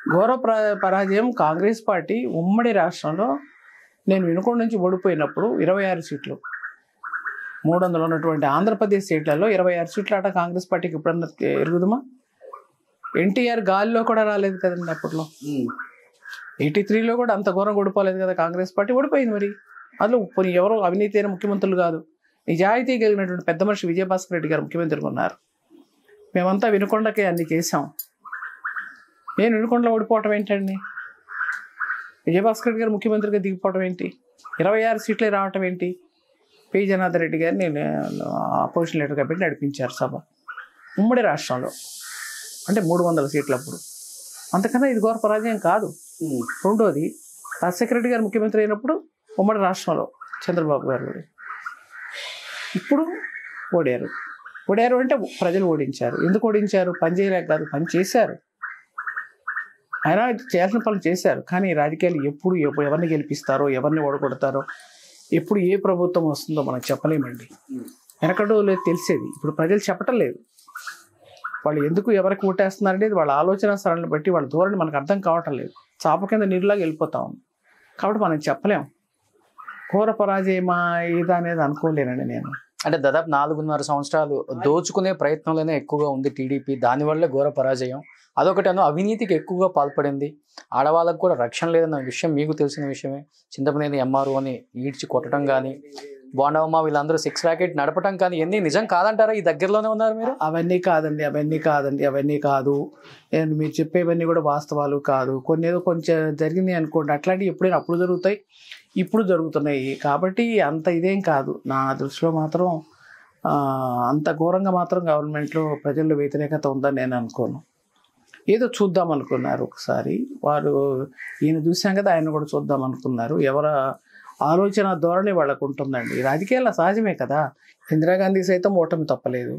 ఘోర ప్ర- పరాజయం కాంగ్రెస్ పార్టీ ఉమ్మడి రాష్ట్రంలో నేను వినుకొండ నుంచి ఓడిపోయినప్పుడు ఇరవై ఆరు సీట్లు మూడు వందలు ఉన్నటువంటి ఆంధ్రప్రదేశ్ సీట్లలో ఇరవై ఆరు సీట్లు అట కాంగ్రెస్ పార్టీకి ఎప్పుడన్నా ఎరుగుదమా ఎన్టీఆర్ గాలిలో కూడా రాలేదు కదండి అప్పట్లో ఎయిటీ త్రీలో కూడా అంత ఘోరం ఓడిపోలేదు కదా కాంగ్రెస్ పార్టీ ఓడిపోయింది మరి అందులో పోనీ ఎవరో అవినీతి అయిన ముఖ్యమంత్రులు కాదు నిజాయితీ కలిగినటువంటి పెద్ద మనిషి విజయభాస్కర్ రెడ్డి గారు ముఖ్యమంత్రిగా ఉన్నారు మేమంతా వినుకొండకే అన్ని చేసాం నేను వినుకొండలో ఓడిపోవటం ఏంటండి విజయభాస్కర్ రెడ్డి గారు ముఖ్యమంత్రిగా దిగిపోవటం ఏంటి ఇరవై ఆరు సీట్లే రావటం ఏంటి పి జనార్దన్ రెడ్డి గారిని అపోజిషన్ లీడర్గా పెట్టి నడిపించారు సభ ఉమ్మడి రాష్ట్రంలో అంటే మూడు వందల సీట్లు అప్పుడు అంతకన్నా ఇది ఘోర పరాజయం కాదు రెండోది రాజశేఖర రెడ్డి గారు ముఖ్యమంత్రి అయినప్పుడు ఉమ్మడి రాష్ట్రంలో చంద్రబాబు గారు కూడా. ఇప్పుడు ఓడారు ఓడారు అంటే ప్రజలు ఓడించారు ఎందుకు ఓడించారు పని చేయలేక కాదు పని చేశారు ఆయన చేయాల్సిన పనులు చేశారు కానీ రాజకీయాలు ఎప్పుడు ఎప్పుడు ఎవరిని గెలిపిస్తారో ఎవరిని ఓడగొడతారో ఎప్పుడు ఏ ప్రభుత్వం వస్తుందో మనం చెప్పలేమండి వెనకడో లేదు తెలిసేది ఇప్పుడు ప్రజలు చెప్పటం లేదు వాళ్ళు ఎందుకు ఎవరికి ఓటేస్తున్నారు అనేది వాళ్ళ ఆలోచన సరళిని బట్టి వాళ్ళ ధోరణి మనకు అర్థం కావటం లేదు చాప కింద నీరులాగా వెళ్ళిపోతా ఉంది కాబట్టి మనం చెప్పలేం ఘోర పరాజయమా ఇదా అనేది అనుకోలేనండి నేను అంటే దాదాపు నాలుగున్నర సంవత్సరాలు దోచుకునే ప్రయత్నంలోనే ఎక్కువగా ఉంది టీడీపీ దానివల్లే ఘోర పరాజయం అదొకటేనో అవినీతికి ఎక్కువగా పాల్పడింది ఆడవాళ్ళకు కూడా రక్షణ లేదన్న విషయం మీకు తెలిసిన విషయమే చింతపనేని ఎంఆర్ఓని ఈడ్చి కొట్టడం కానీ బోండవమ్మ వీళ్ళందరూ సిక్స్ ర్యాకెట్ నడపడం కానీ ఎన్ని నిజం కాదంటారా ఈ దగ్గరలోనే ఉన్నారు మీరు అవన్నీ కాదండి అవన్నీ కాదండి అవన్నీ కాదు నేను మీరు చెప్పేవన్నీ కూడా వాస్తవాలు కాదు కొన్ని ఏదో కొంచెం జరిగింది అనుకోండి అట్లాంటివి ఎప్పుడైనా అప్పుడు జరుగుతాయి ఇప్పుడు జరుగుతున్నాయి కాబట్టి అంత ఇదేం కాదు నా దృష్టిలో మాత్రం ఆ, అంత ఘోరంగా మాత్రం గవర్నమెంట్లో ప్రజల్లో వ్యతిరేకత ఉందని నేను అనుకోను ఏదో చూద్దాం అనుకున్నారు ఒకసారి వారు ఈయన చూసాం కదా ఆయన కూడా చూద్దాం అనుకున్నారు ఎవర ఆలోచన ధోరణి వాళ్ళకు ఉంటుందండి రాజకీయాల్లో సహజమే కదా ఇందిరాగాంధీ సైతం ఓటమి తప్పలేదు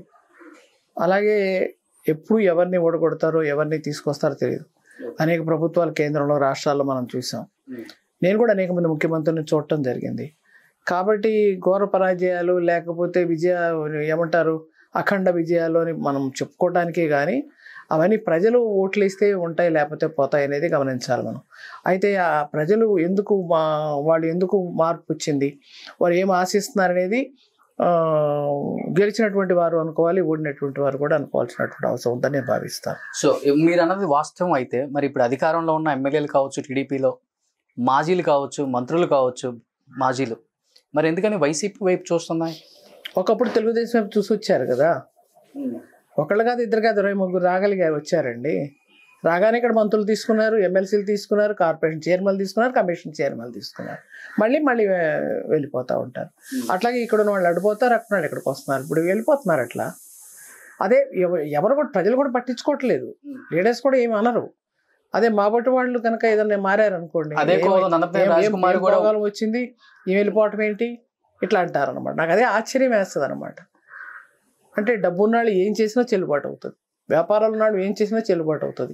అలాగే ఎప్పుడు ఎవరిని ఓడగొడతారో ఎవరిని తీసుకొస్తారో తెలియదు అనేక ప్రభుత్వాలు కేంద్రంలో రాష్ట్రాల్లో మనం చూసాం నేను కూడా అనేక మంది ముఖ్యమంత్రులను చూడటం జరిగింది కాబట్టి ఘోర పరాజయాలు లేకపోతే విజయ ఏమంటారు అఖండ విజయాలు అని మనం చెప్పుకోవడానికే కానీ అవన్నీ ప్రజలు ఓట్లు ఇస్తే ఉంటాయి లేకపోతే పోతాయి అనేది గమనించాలి మనం అయితే ఆ ప్రజలు ఎందుకు మా వాళ్ళు ఎందుకు మార్పు వచ్చింది వారు ఏం ఆశిస్తున్నారు అనేది ఆ, గెలిచినటువంటి వారు అనుకోవాలి ఓడినటువంటి వారు కూడా అనుకోవాల్సినటువంటి అవసరం ఉందని నేను భావిస్తాను సో మీరు అన్నది వాస్తవం అయితే మరి ఇప్పుడు అధికారంలో ఉన్న ఎమ్మెల్యేలు కావచ్చు టీడీపీలో మాజీలు కావచ్చు మంత్రులు కావచ్చు మాజీలు మరి ఎందుకని వైసీపీ వైపు చూస్తున్నాయి ఒకప్పుడు తెలుగుదేశం వైపు చూసి వచ్చారు కదా ఒకళ్ళు కాదు ఇద్దరు కాదు ఇరవై ముగ్గురు రాగలిగారు వచ్చారండి రాగానే ఇక్కడ మంత్రులు తీసుకున్నారు ఎమ్మెల్సీలు తీసుకున్నారు కార్పొరేషన్ చైర్మన్లు తీసుకున్నారు కమిషన్ చైర్మన్లు తీసుకున్నారు మళ్ళీ మళ్ళీ వే- వెళ్ళిపోతూ ఉంటారు అట్లాగే ఇక్కడ ఉన్న వాళ్ళు అడిపోతారు అక్కడ వాళ్ళు ఇక్కడికి వస్తున్నారు ఇప్పుడు వెళ్ళిపోతున్నారు అట్లా అదే ఎవ- ఎవరు కూడా ప్రజలు కూడా పట్టించుకోవట్లేదు లీడర్స్ కూడా ఏమి అనరు అదే మా బట్టి వాళ్ళు కనుక ఏదైనా మారారు అనుకోండి అదే ఏమై- కోవలో నన్నపనేని ఏం- ఏం- రాజకుమారి ఏం కూడా రోగాలు వచ్చింది ఏం వెళ్ళిపోవటం ఏంటి ఇట్లా అంటారు అనమాట నాకు అదే ఆశ్చర్యం వేస్తుంది అనమాట అంటే డబ్బు ఉన్నాళ్ళు ఏం చేసినా చెల్లుబాటు అవుతుంది వ్యాపారాలు ఉన్నాడు ఏం చేసినా చెల్లుబాటు అవుతుంది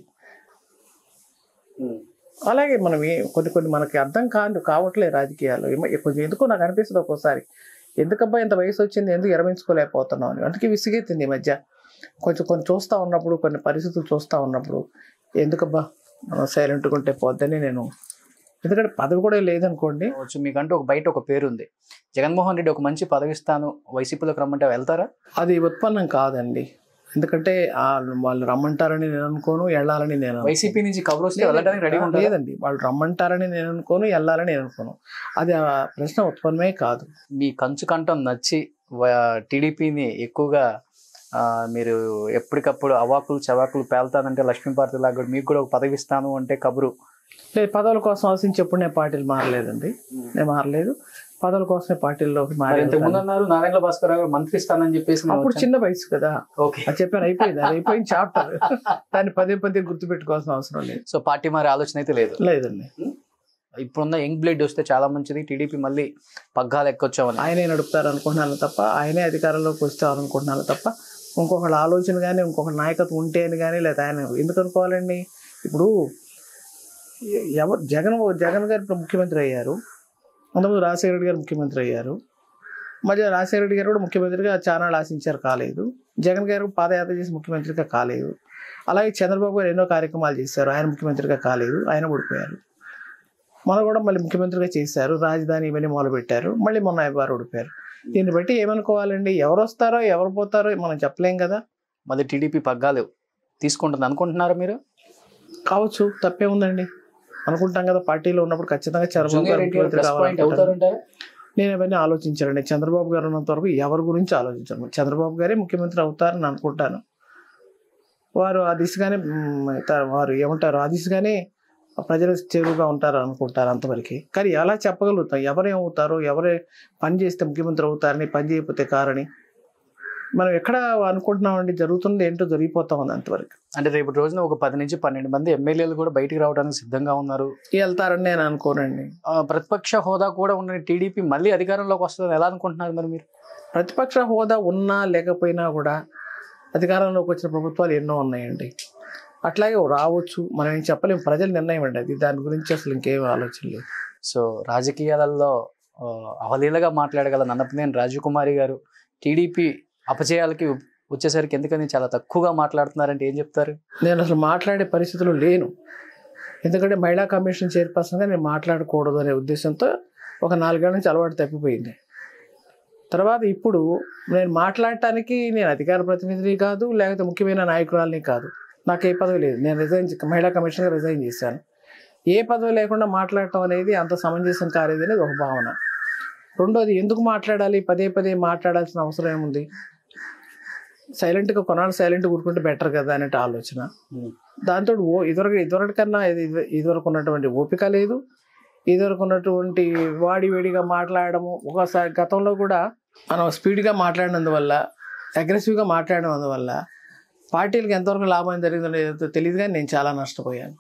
అలాగే మనం ఏ కొన్ని కొన్ని మనకి అర్థం కాదు కావట్లేదు రాజకీయాలు ఏమో- కొంచెం ఎందుకో నాకు అనిపిస్తుంది ఒక్కోసారి ఎందుకబ్బా ఇంత వయసు వచ్చింది ఎందుకు విరమించుకోలేకపోతున్నాం అని అందుకే విసిగెత్తింది ఈ మధ్య కొంచెం కొన్ని చూస్తూ ఉన్నప్పుడు కొన్ని పరిస్థితులు చూస్తూ ఉన్నప్పుడు ఎందుకబ్బా మనం సైలెంట్గా ఉంటే పోద్దని నేను ఎందుకంటే పదవి కూడా లేదనుకోండి కావచ్చు మీకంటూ ఒక బయట ఒక పేరు ఉంది జగన్మోహన్ రెడ్డి ఒక మంచి పదవి ఇస్తాను వైసీపీలోకి రమ్మంటే వెళ్తారా అది ఉత్పన్నం కాదండి ఎందుకంటే ఆ వాళ్ళు రమ్మంటారని నేను అనుకోను వెళ్ళాలని నేను అనుకోను. వైసీపీ నుంచి కబురు వస్తే వెళ్ళడానికి రెడీ ఉంటారు లేదండి వాళ్ళు రమ్మంటారని నేను అనుకోను వెళ్ళాలని నేను అనుకోను అది ఆ ప్రశ్న ఉత్పన్నమే కాదు మీ కంచు కంఠం నచ్చి వ- టీడీపీని ఎక్కువగా ఆ, మీరు ఎప్పటికప్పుడు అవాకులు చవాకులు పేల్తానంటే లక్ష్మీపార్తి లాగా కూడా మీకు కూడా ఒక పదవి ఇస్తాను అంటే కబురు లేదు పదవుల కోసం ఆశించి ఎప్పుడు నేను పార్టీలు మారలేదండి నేను మారలేదు పదవుల కోసమే పార్టీల్లోకి మరి ఇంతకు ముందు మారేది అన్నారు నారాయణ భాస్కర్ రావు గారు మంత్రి ఇస్తానని చెప్పేసి నేను అప్పుడు వచ్చాను. చిన్న వయసు కదా ఓకే అది చెప్పాను అయిపోయింది అది అయిపోయింది చాప్టర్ దాన్ని పదే పదే గుర్తుపెట్టుకోవాల్సిన అవసరం లేదు సో పార్టీ మారే ఆలోచన అయితే లేదు లేదండి ఇప్పుడున్న యంగ్ బ్లడ్ వస్తే చాలా మంచిది టీడీపీ మళ్ళీ పగ్గాలు ఎక్కొచ్చామని ఆయనే నడుపుతారు అనుకుంటున్నాను తప్ప ఆయనే అధికారంలోకి వస్తారు అనుకుంటున్నాను తప్ప ఇంకొకళ్ళ ఆలోచన కానీ ఇంకొక నాయకత్వం ఉంటే అని కానీ లేదా ఆయన ఎందుకు అనుకోవాలండి ఇప్పుడు ఎ- ఎవరు జగన్ జగన్ గారు ఇప్పుడు ముఖ్యమంత్రి అయ్యారు అంతకుముందు రాజశేఖర రెడ్డి గారు ముఖ్యమంత్రి అయ్యారు మధ్య రాజశేఖర రెడ్డి గారు కూడా ముఖ్యమంత్రిగా చాలా ఆశించారు కాలేదు జగన్ గారు పాదయాత్ర చేసి ముఖ్యమంత్రిగా కాలేదు అలాగే చంద్రబాబు గారు ఎన్నో కార్యక్రమాలు చేశారు ఆయన ముఖ్యమంత్రిగా కాలేదు ఆయన ఓడిపోయారు మన కూడా మళ్ళీ ముఖ్యమంత్రిగా చేశారు రాజధాని ఇవన్నీ మొదలుపెట్టారు మళ్ళీ మొన్న వారు ఓడిపోయారు దీన్ని బట్టి ఏమనుకోవాలండి ఎవరు వస్తారో ఎవరు పోతారో మనం చెప్పలేం కదా మళ్ళీ టీడీపీ పగ్గాలు తీసుకుంటుంది అనుకుంటున్నారా మీరు కావచ్చు తప్పే ఉందండి అనుకుంటాం కదా పార్టీలో ఉన్నప్పుడు ఖచ్చితంగా చంద్రబాబు జూనియర్ గారు ఎన్టీఆర్ ముఖ్యమంత్రి ప్లస్ పాయింట్ కావాలనుకుంటారు. అవుతారంటారు నేను అవన్నీ ఆలోచించానండి చంద్రబాబు గారు ఉన్నంత వరకు ఎవరి గురించి ఆలోచించను చంద్రబాబు గారే ముఖ్యమంత్రి అవుతారని అనుకుంటాను వారు ఆ దిశగానే మ్, త- వారు ఏమంటారు ఆ దిశగానే ప్రజలు చేరువుగా ఉంటారు అనుకుంటారు అంతవరకు కానీ ఎలా చెప్పగలుగుతాం ఎవరేమవుతారో ఎవరే పని చేస్తే ముఖ్యమంత్రి అవుతారని పని చేయకపోతే కారని మనం ఎక్కడ అనుకుంటున్నామండి జరుగుతుంది ఏంటో జరిగిపోతా ఉంది అంతవరకు అంటే రేపు రోజున ఒక పది నుంచి పన్నెండు మంది ఎమ్మెల్యేలు కూడా బయటికి రావడానికి సిద్ధంగా ఉన్నారు వెళ్తారని నేను అనుకోనండి ఆ, ప్రతిపక్ష హోదా కూడా ఉన్న టీడీపీ మళ్ళీ అధికారంలోకి వస్తుందని ఎలా అనుకుంటున్నారు మరి మీరు ప్రతిపక్ష హోదా ఉన్నా లేకపోయినా కూడా అధికారంలోకి వచ్చిన ప్రభుత్వాలు ఎన్నో ఉన్నాయండి అట్లాగే రావచ్చు మనం ఏం చెప్పలేం ప్రజల నిర్ణయం అండి అది దాని గురించి అసలు ఇంకేం ఆలోచన లేదు సో రాజకీయాలలో ఆ, అవలీలగా మాట్లాడగల నన్నపనేని రాజకుమారి గారు టీడీపీ అపజయాలకి వచ్చేసరికి ఎందుకని చాలా తక్కువగా మాట్లాడుతున్నారంటే ఏం చెప్తారు నేను అసలు మాట్లాడే పరిస్థితులు లేను ఎందుకంటే మహిళా కమిషన్ చైర్పర్సన్గా నేను మాట్లాడకూడదు అనే ఉద్దేశంతో ఒక నాలుగేళ్ల నుంచి అలవాటు తప్పిపోయింది తర్వాత ఇప్పుడు నేను మాట్లాడటానికి నేను అధికార ప్రతినిధిని కాదు లేకపోతే ముఖ్యమైన నాయకురాలని కాదు నాకు ఏ పదవి లేదు నేను రిజైన్ చే- మహిళా కమిషన్గా రిజైన్ చేశాను ఏ పదవి లేకుండా మాట్లాడటం అనేది అంత సమంజసం కాలేదు అనేది ఒక భావన రెండోది ఎందుకు మాట్లాడాలి పదే పదే మాట్లాడాల్సిన అవసరం ఏముంది సైలెంట్గా కొనాలి సైలెంట్గా ఊరుకుంటే బెటర్ కదా అనే ఆలోచన దాంతో ఓ ఇదివరకు ఇదివరకటి కన్నా ఇది ఇదివరకు ఉన్నటువంటి ఓపిక లేదు ఇదివరకు ఉన్నటువంటి వాడి వేడిగా మాట్లాడము ఒకసారి గతంలో కూడా మనం స్పీడ్గా మాట్లాడినందువల్ల అగ్రెసివ్గా మాట్లాడినందువల్ల పార్టీలకు ఎంతవరకు లాభం జరిగిందో లేదో తెలియదు కానీ నేను చాలా నష్టపోయాను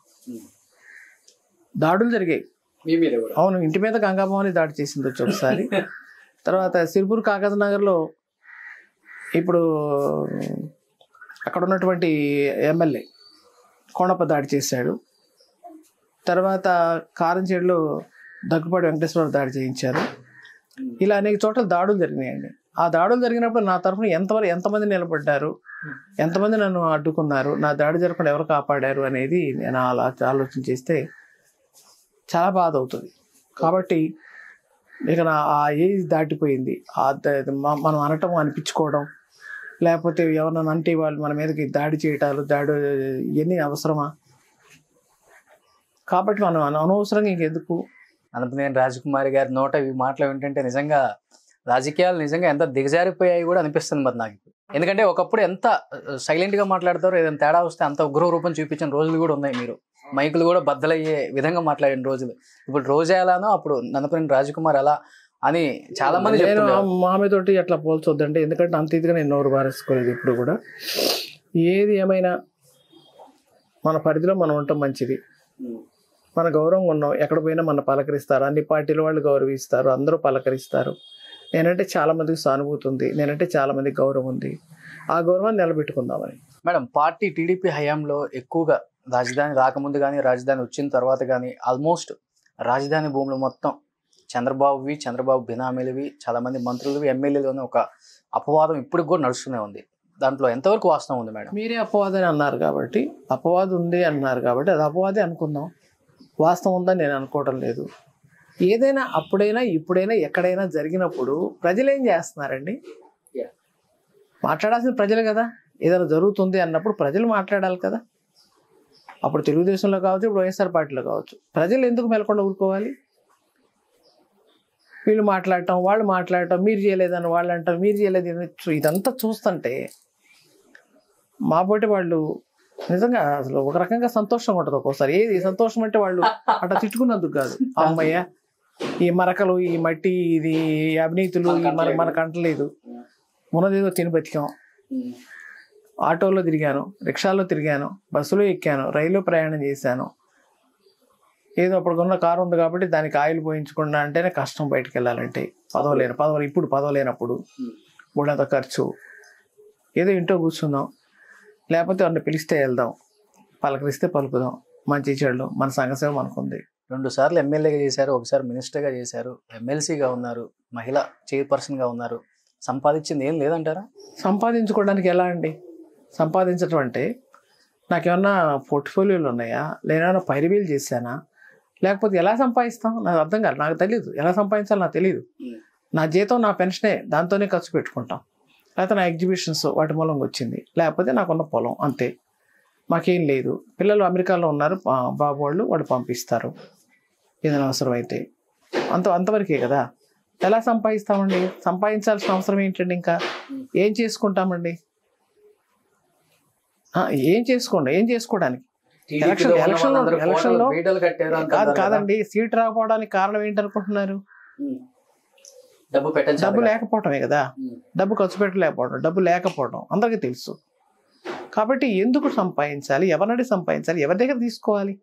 దాడులు జరిగాయి మీ మీద కూడా అవును ఇంటి మీద గంగాభవాని దాడి చేసింది వచ్చి ఒకసారి తర్వాత సిరిపూర్ కాగజ్ నగర్లో ఇప్పుడు అక్కడ ఉన్నటువంటి ఎమ్మెల్యే కోణప్ప దాడి చేశాడు తర్వాత కారంచేడులో దగ్గుపాటి వెంకటేశ్వర దాడి చేయించారు ఇలా అనేక చోట్ల దాడులు జరిగినాయండి ఆ దాడులు జరిగినప్పుడు నా తరఫున ఎంతవరకు ఎంతమంది నిలబడ్డారు ఎంతమంది నన్ను అడ్డుకున్నారు నా దాడి జరగకుండా ఎవరు కాపాడారు అనేది నేను అలా ఆలోచన చేస్తే చాలా బాధ అవుతుంది కాబట్టి ఇక నా ఆ ఏజ్ దాటిపోయింది ఆ ద- మ- మనం అనటం అనిపించుకోవడం లేకపోతే ఎవరన్నా అంటే వాళ్ళు మన మీదకి దాడి చేయటాలు దాడి ఇవన్నీ అవసరమా కాబట్టి మనం అన- అనవసరంగా ఇంకెందుకు అనంతనేని రాజకుమారి గారి నోట ఇవి మాటలు ఏంటంటే నిజంగా రాజకీయాలు నిజంగా ఎంత దిగజారిపోయాయి కూడా అనిపిస్తుంది మరి నాకు ఇప్పుడు. ఎందుకంటే ఒకప్పుడు ఎంత సైలెంట్ గా మాట్లాడతారో ఏదైనా తేడా వస్తే అంత ఉగ్ర రూపం చూపించిన రోజులు కూడా ఉన్నాయి మీరు మైకులు కూడా బద్దలయ్యే విధంగా మాట్లాడిన రోజులు ఇప్పుడు రోజా ఎలానో అప్పుడు నందపనేని రాజకుమార్ ఎలా అని చాలా మంది నేను చెప్తున్నారు మామి తోటి అట్లా పోల్చొద్దండి ఎందుకంటే అంత ఇదిగా నేను నోరు బారేసుకోలేదు ఇప్పుడు కూడా ఏది ఏమైనా మన పరిధిలో మనం ఉండటం మంచిది మన గౌరవం ఉన్నాం ఎక్కడ పోయినా మన పలకరిస్తారు అన్ని పార్టీల వాళ్ళు గౌరవిస్తారు అందరూ పలకరిస్తారు నేనంటే చాలా మందికి సానుభూతి ఉంది నేనంటే చాలా మందికి గౌరవం ఉంది ఆ గౌరవాన్ని నిలబెట్టుకుందామని మేడం పార్టీ టీడీపీ హయాంలో ఎక్కువగా రాజధాని రాకముందు కానీ రాజధాని వచ్చిన తర్వాత కానీ ఆల్మోస్ట్ రాజధాని భూములు మొత్తం చంద్రబాబువి చంద్రబాబు బినామీలవి చాలా మంది మంత్రులవి ఎమ్మెల్యేలు అని ఒక అపవాదం ఇప్పుడు కూడా నడుస్తూనే ఉంది దాంట్లో ఎంతవరకు వాస్తవం ఉంది మేడం మీరే అపవాదని అన్నారు కాబట్టి అపవాదం ఉంది అన్నారు కాబట్టి అది అపవాదే అనుకుందాం వాస్తవం ఉందని నేను అనుకోవడం లేదు ఏదైనా అప్పుడైనా ఇప్పుడైనా ఎక్కడైనా జరిగినప్పుడు ప్రజలు ఏం చేస్తున్నారండి Yeah. మాట్లాడాల్సిన ప్రజలు కదా ఏదైనా జరుగుతుంది అన్నప్పుడు ప్రజలు మాట్లాడాలి కదా అప్పుడు తెలుగుదేశంలో కావచ్చు ఇప్పుడు వైఎస్ఆర్ పార్టీలో కావచ్చు ప్రజలు ఎందుకు మెలకుండా ఊరుకోవాలి వీళ్ళు మాట్లాడటం వాళ్ళు మాట్లాడటం మీరు చేయలేదని వాళ్ళు అంటారు మీరు చేయలేదని చూ- ఇదంతా చూస్తుంటే మా పోటీ వాళ్ళు నిజంగా అసలు ఒక రకంగా సంతోషంగా ఉంటుంది ఒక్కోసారి ఏది సంతోషం అంటే వాళ్ళు అట్లా తిట్టుకున్నందుకు కాదు అమ్మయ్య ఈ మరకలు ఈ మట్టి ఇది ఈ అవినీతులు ఈ మన మనకు అంటలేదు ఉన్నదేదో తిని బతికాం ఆటోలో తిరిగాను రిక్షాలో తిరిగాను బస్సులో ఎక్కాను రైల్లో ప్రయాణం చేశాను ఏదో అప్పటికున్న కారు ఉంది కాబట్టి దానికి ఆయిల్ పోయించకుండా అంటేనే కష్టం బయటకు వెళ్ళాలంటే పదవ లేని పదవ ఇప్పుడు పదవ లేనప్పుడు బుడంత ఖర్చు ఏదో ఇంట్లో కూర్చుందాం లేకపోతే ఎవరిని పిలిస్తే వెళ్దాం పలకరిస్తే పలుకుదాం మంచి చెడు మన సంఘసేవ మనకుంది రెండు సార్లు ఎమ్మెల్యేగా చేశారు ఒకసారి మినిస్టర్గా చేశారు ఎమ్మెల్సీగా ఉన్నారు మహిళ చైర్పర్సన్గా ఉన్నారు సంపాదించింది ఏం లేదంటారా సంపాదించుకోవడానికి ఎలా అండి సంపాదించడం అంటే నాకేమన్నా పోర్ట్ఫోలియోలు ఉన్నాయా లేనా పైరువీలు చేశానా లేకపోతే ఎలా సంపాదిస్తాం నాకు అర్థం కాదు నాకు తెలియదు ఎలా సంపాదించాలో నాకు తెలియదు నా జీతం నా పెన్షనే దాంతోనే ఖర్చు పెట్టుకుంటాం లేకపోతే నా ఎగ్జిబిషన్స్ వాటి మూలంగా వచ్చింది లేకపోతే నాకున్న పొలం అంతే మాకేం లేదు పిల్లలు అమెరికాలో ఉన్నారు ఆ, బాబు వాళ్ళు వాళ్ళు పంపిస్తారు ఏదైనా అవసరం అయితే అంత అంతవరకే కదా ఎలా సంపాదిస్తామండి సంపాదించాల్సిన అవసరం ఏంటండి ఇంకా ఏం చేసుకుంటామండి ఆ, ఏం చేసుకోండి ఏం చేసుకోవడానికి ఎలక్షన్ ఎలక్షన్లో ఎలక్షన్లో కాదు కాదండి సీట్ రాకపోవడానికి కారణం ఏంటనుకుంటున్నారు డబ్బు పెట్టండి డబ్బు లేకపోవటమే కదా డబ్బు ఖర్చు పెట్టలేకపోవడం డబ్బు లేకపోవడం అందరికీ తెలుసు కాబట్టి ఎందుకు సంపాదించాలి ఎవరినడి సంపాదించాలి ఎవరి దగ్గర తీసుకోవాలి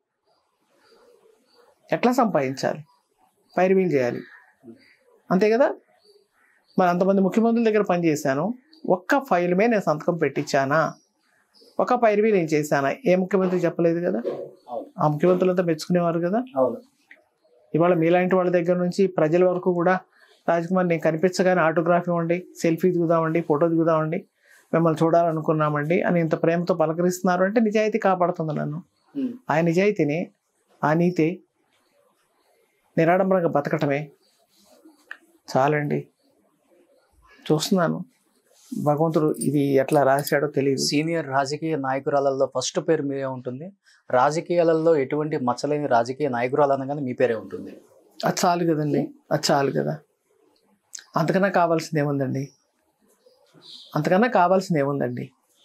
ఎట్లా సంపాదించాలి పైరువీలు చేయాలి అంతే కదా మరి అంతమంది ముఖ్యమంత్రుల దగ్గర పనిచేశాను ఒక్క ఫైల్ మీద నేను సంతకం పెట్టించానా ఒక పైరువీ నేను చేశానా ఏ ముఖ్యమంత్రి చెప్పలేదు కదా అవును. ఆ ముఖ్యమంత్రులంతా మెచ్చుకునేవారు కదా అవును ఇవాళ మీలాంటి వాళ్ళ దగ్గర నుంచి ప్రజల వరకు కూడా రాజ్కుమార్ నేను కనిపించగానే ఆటోగ్రాఫ్ ఇవ్వండి సెల్ఫీ దిగుదామండి ఫోటో దిగుదామండి మిమ్మల్ని చూడాలనుకున్నామండి అని ఇంత ప్రేమతో పలకరిస్తున్నారు అంటే నిజాయితీ కాపాడుతుంది నన్ను ఉమ్. ఆ నిజాయితీని ఆ నీతి నిరాడంబరంగా బతకటమే చాలండి చూస్తున్నాను భగవంతుడు ఇది ఎట్లా రాశాడో తెలియదు సీనియర్ రాజకీయ నాయకురాలలో ఫస్ట్ పేరు మీరే ఉంటుంది రాజకీయాలలో ఎటువంటి మచ్చలేని రాజకీయ నాయకురాలు అనగానే మీ పేరే ఉంటుంది అది చాలు కదండి అది చాలు కదా అంతకన్నా కావాల్సింది ఏముందండి అంతకన్నా కావాల్సింది ఏముందండి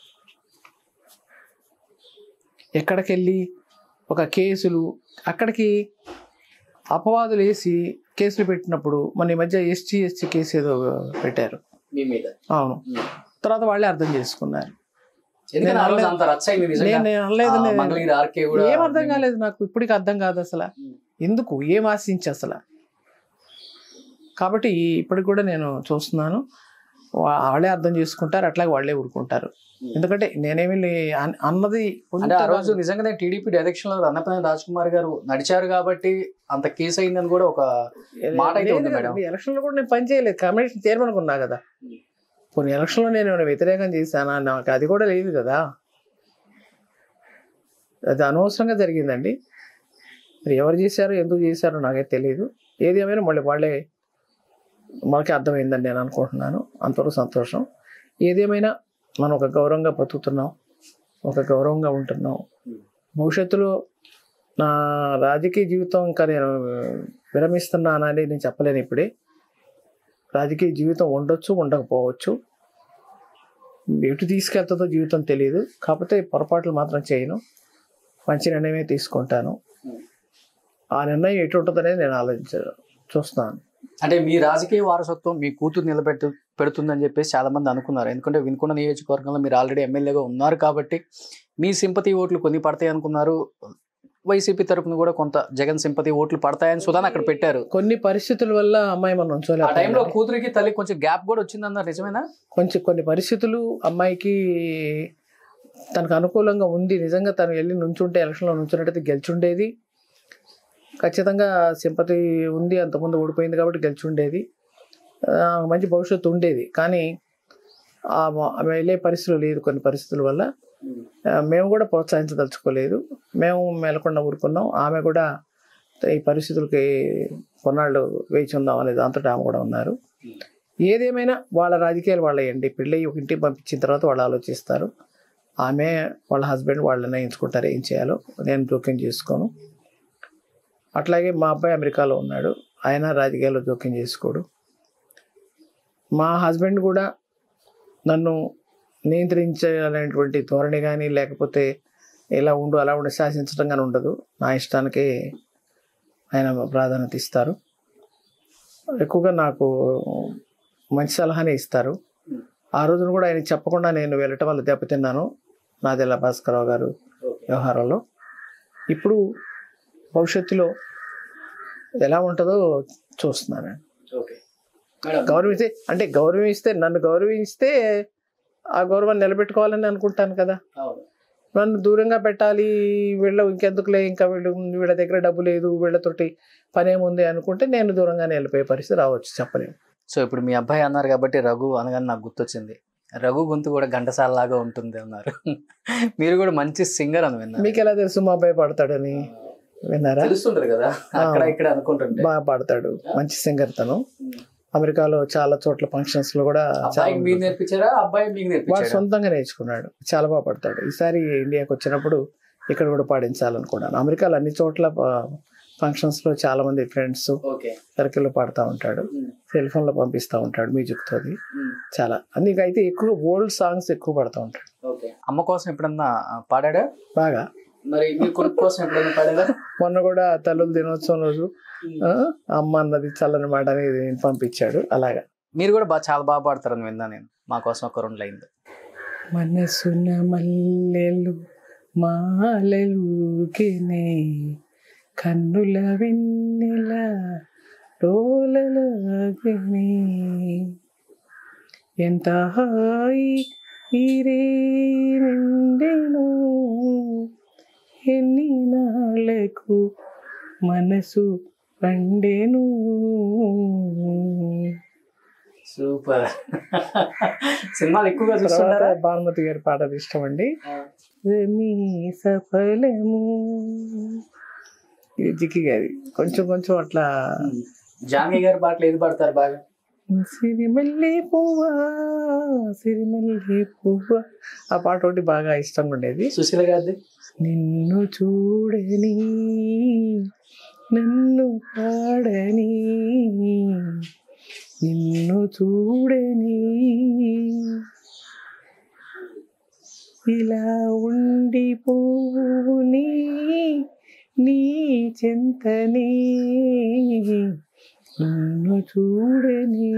ఎక్కడికి వెళ్ళి ఒక కేసులు అక్కడికి అపవాదులు వేసి కేసులు పెట్టినప్పుడు మన ఈ మధ్య ఎస్టీ ఎస్టీ కేసు ఏదో పెట్టారు మీ మీద అవును తర్వాత వాళ్ళే అర్థం చేసుకున్నారు ఎందుకంటే ఆ రోజు అంత రచ్చ అయింది నిజంగా. నేను నేను అనలేదు ఆ, నేను- మంగళగిరి ఆర్కే కూడా ఏం అర్థం కాలేదు నాకు ఇప్పటికి అర్థం కాదు అసలు ఉమ్. ఎందుకు ఏం ఆశించి అసలు కాబట్టి ఈ- ఇప్పటికి కూడా నేను చూస్తున్నాను వా- వాళ్ళే అర్థం చేసుకుంటారు అట్లాగే వాళ్ళే ఊరుకుంటారు ఎందుకంటే నేనేమి లే- అన్- అన్నది అంటే ఆ రోజు నిజంగానే టీడీపీ డైరెక్షన్ లో అన్నపల్లి రాజ్ కుమార్ గారు నడిచారు కాబట్టి అంత కేసు అయిందని కూడా ఒక మాట అయితే ఉంది మేడం. ఎలక్షన్ లో కూడా నేను పని చేయలేదు కమిషన్ చైర్మన్ ఉన్నా కదా కొన్ని ఎలక్షన్ లో నేను ఏమైనా వ్యతిరేకం చేశానా నాకు అది కూడా లేదు కదా అది అనవసరంగా జరిగిందండి మరి ఎవరు చేశారో ఎందుకు చేశారో నాకైతే తెలియదు ఏది ఏమైనా మళ్ళీ వాళ్ళే మనకి అర్థమైందని నేను అనుకుంటున్నాను అంతవరకు సంతోషం ఏదేమైనా మనం ఒక గౌరవంగా బతుకుతున్నాం ఒక గౌరవంగా ఉంటున్నాం భవిష్యత్తులో నా రాజకీయ జీవితం ఇంకా నేను విరమిస్తున్నానని నేను చెప్పలేను ఇప్పుడే రాజకీయ జీవితం ఉండొచ్చు ఉండకపోవచ్చు ఎటు తీసుకెళ్తుందో జీవితం తెలియదు కాకపోతే పొరపాట్లు మాత్రం చేయను మంచి నిర్ణయమే తీసుకుంటాను ఆ నిర్ణయం ఎటు ఉంటుంది అనేది నేను ఆలోచించ చూస్తున్నాను అంటే మీ రాజకీయ వారసత్వం మీ కూతురు నిలబెట్టు పెడుతుందని చెప్పేసి చాలా మంది అనుకున్నారు ఎందుకంటే వినుకొండ నియోజకవర్గంలో మీరు ఆల్రెడీ ఎమ్మెల్యేగా ఉన్నారు కాబట్టి మీ సింపతి ఓట్లు కొన్ని పడతాయి అనుకున్నారు వైసీపీ తరపున కూడా కొంత జగన్ సింపతి ఓట్లు పడతాయని సుధాన్ అక్కడ పెట్టారు కొన్ని పరిస్థితుల వల్ల అమ్మాయి మనం ఆ టైంలో ఉంచోలేకపోయింది కూతురికి తల్లి కొంచెం గ్యాప్ కూడా వచ్చిందన్నారు నిజమేనా కొంచెం కొన్ని పరిస్థితులు అమ్మాయికి తనకు అనుకూలంగా ఉంది నిజంగా తను వెళ్ళి నుంచుంటే ఎలక్షన్లో నుంచున్నట్టయితే గెలిచుండేది ఖచ్చితంగా సింపతి ఉంది అంతకుముందు ఓడిపోయింది కాబట్టి గెలిచుండేది ఆ, మంచి భవిష్యత్తు ఉండేది కానీ ఆ మ- ఆమె వెళ్ళే పరిస్థితులు లేదు కొన్ని పరిస్థితుల వల్ల ఆ, మేము కూడా ప్రోత్సహించదలుచుకోలేదు మేము మేలకుండా ఊరుకున్నాం ఆమె కూడా ఈ పరిస్థితులకి కొన్నాళ్ళు వేచి ఉందాం అనే దాంతో ఆమె కూడా ఉన్నారు ఏదేమైనా వాళ్ళ రాజకీయాలు వాళ్ళయండి పెళ్ళి ఒక ఇంటికి పంపించిన తర్వాత వాళ్ళు ఆలోచిస్తారు ఆమె వాళ్ళ హస్బెండ్ వాళ్ళు నిర్ణయించుకుంటారు ఏం చేయాలో నేను జోక్యం చేసుకోను అట్లాగే మా అబ్బాయి అమెరికాలో ఉన్నాడు ఆయన రాజకీయాల్లో జోక్యం చేసుకోడు మా హస్బెండ్ కూడా నన్ను నియంత్రించాలనేటువంటి ధోరణి కానీ లేకపోతే ఇలా ఉండు అలా ఉండి శాసించడం కానీ ఉండదు నా ఇష్టానికే ఆయన ప్రాధాన్యత ఇస్తారు ఎక్కువగా నాకు మంచి సలహానే ఇస్తారు ఆ రోజున కూడా ఆయన చెప్పకుండా నేను వెళ్ళటం వల్ల దెబ్బతిన్నాను నాదెల్ల భాస్కరరావు గారు వ్యవహారంలో ఇప్పుడు భవిష్యత్తులో ఎలా ఉంటుందో చూస్తున్నాను ఓకే గౌరవిస్తే అంటే గౌరవిస్తే నన్ను గౌరవిస్తే ఆ గౌరవాన్ని నిలబెట్టుకోవాలని అనుకుంటాను కదా నన్ను దూరంగా పెట్టాలి వీళ్ళ ఇంకెందుకులే ఇంకా వీళ్ళు వీళ్ళ దగ్గర డబ్బు లేదు వీళ్ళతోటి పని ఏముంది అనుకుంటే నేను దూరంగానే వెళ్ళిపోయే పరిస్థితి రావచ్చు చెప్పలేము సో ఇప్పుడు మీ అబ్బాయి అన్నారు కాబట్టి రఘు అనగానే నాకు గుర్తొచ్చింది రఘు గొంతు కూడా ఘంటసాల లాగా ఉంటుంది అన్నారు మీరు కూడా మంచి సింగర్ అని విన్నారు మీకు ఎలా తెలుసు మా అబ్బాయి పాడతాడని విన్నారా తెలుస్తుంటది కదా అక్కడ ఇక్కడ అనుకుంటుంటే బాగా పాడతాడు మంచి సింగర్ తను అమెరికాలో చాలా చోట్ల ఫంక్షన్స్ లో కూడా చాలా అబ్బాయి మీకు నేర్పించారా అబ్బాయి మీకు వాడు నేర్పించారా సొంతంగా నేర్చుకున్నాడు చాలా బాగా పాడతాడు ఈసారి ఇండియాకి వచ్చినప్పుడు ఇక్కడ కూడా పాడించాలనుకున్నాను అమెరికాలో అన్ని చోట్ల ఫంక్షన్స్ లో చాలా మంది ఫ్రెండ్స్ ఓకే సర్కిల్లో పాడుతూ ఉంటాడు సెల్ ఫోన్ లో పంపిస్తూ ఉంటాడు మ్యూజిక్ తోది చాలా అన్నికైతే ఎక్కువ ఓల్డ్ సాంగ్స్ ఎక్కువ పాడుతూ ఉంటాడు ఓకే అమ్మ కోసం ఎప్పుడన్నా పాడాడా బాగా మరి మీ కొడుకు కోసం ఎప్పుడన్నా పాడాడా మొన్న కూడా తల్లుల దినోత్సవం రోజు ఆ, అమ్మ అన్నది చల్లని మాట అనేది పంపించాడు అలాగా మీరు కూడా బాగా చాలా బాగా పాడతారని విన్నా నేను మా కోసం ఒక రెండు లైన్లు మనసున మల్లెలు మాలలుగినే కన్నుల వెన్నెల డోలలాగినే ఎంత హాయి ఈరే నిండెను ఎన్ని నాళ్ళకు మనసు పండెను సూపర్ సినిమాలు ఎక్కువగా తర్వాత చూస్తుంటారా భానుమతి గారి పాట అది ఇష్టం అండి మీ సఫలము ఇది జిక్కి గారి కొంచెం కొంచెం అట్లా జానకి గారి పాటలు ఏది పాడతారు బాగా సిరిమల్లి పువ్వా సిరిమల్లి పువ్వా ఆ పాట ఒకటి బాగా ఇష్టంగా ఉండేది సుశీల గారిది నిన్ను చూడని నన్ను పాడని నిన్ను చూడని ఇలా ఉండిపోని నీ చెంతని నిన్ను చూడని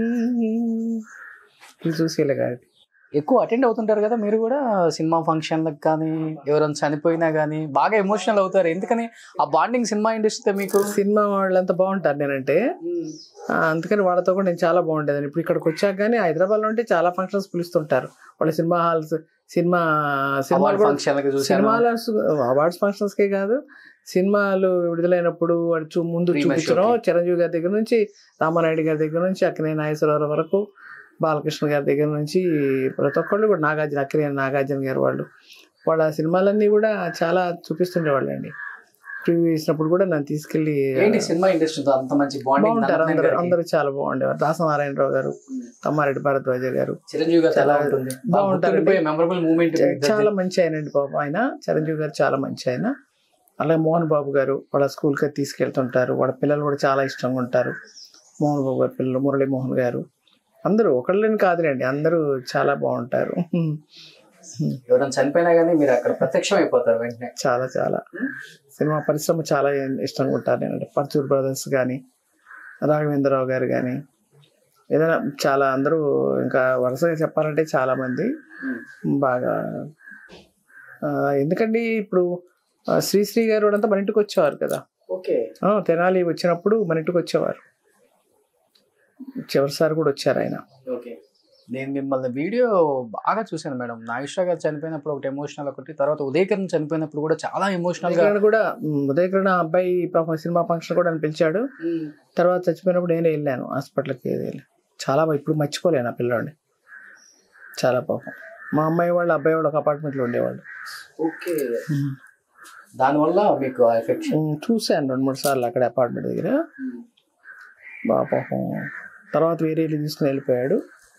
ఇది సుశీల గారి ఎక్కువ అటెండ్ అవుతుంటారు కదా మీరు కూడా సినిమా ఫంక్షన్లకు కానీ ఎవరైనా చనిపోయినా కానీ బాగా ఎమోషనల్ అవుతారు ఎందుకని ఆ బాండింగ్ సినిమా ఇండస్ట్రీతో మీకు సినిమా వాళ్ళంతా బాగుంటారు నేనంటే ఆ, అందుకని వాళ్ళతో కూడా నేను చాలా బాగుండేది ఇప్పుడు ఇక్కడికి వచ్చాక కానీ హైదరాబాద్లో ఉంటే చాలా ఫంక్షన్స్ పిలుస్తుంటారు వాళ్ళ సినిమా హాల్స్ సినిమా సినిమాలు కూడా ఫంక్షన్లకు చూసాను సినిమాల అవార్డ్స్ ఫంక్షన్స్ కే కాదు సినిమాలు విడుదలైనప్పుడు వాడు చూ ముందు Pre-match చూపించడం showకి. చిరంజీవి గారి దగ్గర నుంచి రామానాయుడు గారి దగ్గర నుంచి అక్కినే నాగేశ్వరరావు వరకు బాలకృష్ణ గారి దగ్గర నుంచి ప్రతి ఒక్కళ్ళు కూడా నాగార్జున అక్కినే నాగార్జున గారు వాళ్ళు వాళ్ళ సినిమాలన్నీ కూడా చాలా చూపిస్తుండేవాళ్ళు అండి ప్రివ్యూ వేసినప్పుడు కూడా నన్ను తీసుకెళ్ళి ఏంటి సినిమా ఇండస్ట్రీతో అంత మంచి బాగుంటారు అందరూ బాండింగ్ అందరూ చాలా బాగుండేవారు దాసనారాయణరావు గారు తమ్మారెడ్డి భరద్వాజ గారు చిరంజీవి గారు ఎలా చాలా ఉంటుంది బాగుంటారండి. మెమరబుల్ మూమెంట్ చాలా మంచి ఆయనండి పాప ఆయన చిరంజీవి గారు చాలా మంచి ఆయన అలాగే మోహన్ బాబు గారు వాళ్ళ స్కూల్కి తీసుకెళ్తుంటారు వాళ్ళ పిల్లలు కూడా చాలా ఇష్టంగా ఉంటారు మోహన్ బాబు గారి పిల్లలు మురళీ మోహన్ గారు అందరూ ఒకళ్ళని కాదులేండి అందరూ చాలా బాగుంటారు ఎవరైనా చనిపోయినా కానీ మీరు అక్కడ ప్రత్యక్షం అయిపోతారు వెంటనే చాలా చాలా సినిమా పరిశ్రమ చాలా ఇష్టంగా ఉంటారు నేను పర్చూర్ బ్రదర్స్ కానీ రాఘవేంద్రరావు గారు కానీ ఏదైనా చాలా అందరూ ఇంకా వరుసగా చెప్పాలంటే చాలా మంది బాగా ఆ, ఎందుకండి ఇప్పుడు ఆ, శ్రీశ్రీ గారు కూడా అంతా మన ఇంటికి వచ్చేవారు కదా ఓకే ఆ, తెనాలి వచ్చినప్పుడు మన ఇంటికి వచ్చేవారు చివరిసారి కూడా వచ్చారు ఆయన ఓకే నేను మిమ్మల్ని వీడియో బాగా చూశాను మేడం నాగేశ్వర గారు చనిపోయినప్పుడు ఒకటి ఎమోషనల్ ఒకటి తర్వాత ఉదయకరణ్ చనిపోయినప్పుడు కూడా చాలా ఎమోషనల్ గా ఉదయకిరణ్ కూడా ఉమ్, ఉదయకిరణ్ ఆ అబ్బాయి పాపం సినిమా ఫంక్షన్ కూడా అని పిలిచాడు తర్వాత చచ్చిపోయినప్పుడు నేనే వెళ్ళాను హాస్పిటల్కి వెళ్ళి చాలా బా- ఇప్పుడు మర్చిపోలేను ఆ పిల్లోడిని చాలా పాపం మా అమ్మాయి వాళ్ళు అబ్బాయి వాళ్ళు ఒక అపార్ట్మెంట్లో ఉండేవాళ్ళు ఓకే దానివల్ల మీకు ఎఫెక్షన్ ఉమ్, చూశాను రెండు మూడు సార్లు అక్కడ అపార్ట్మెంట్ దగ్గర బాగా పాపం తర్వాత వేరే ఇల్లు తీసుకుని వెళ్ళిపోయాడు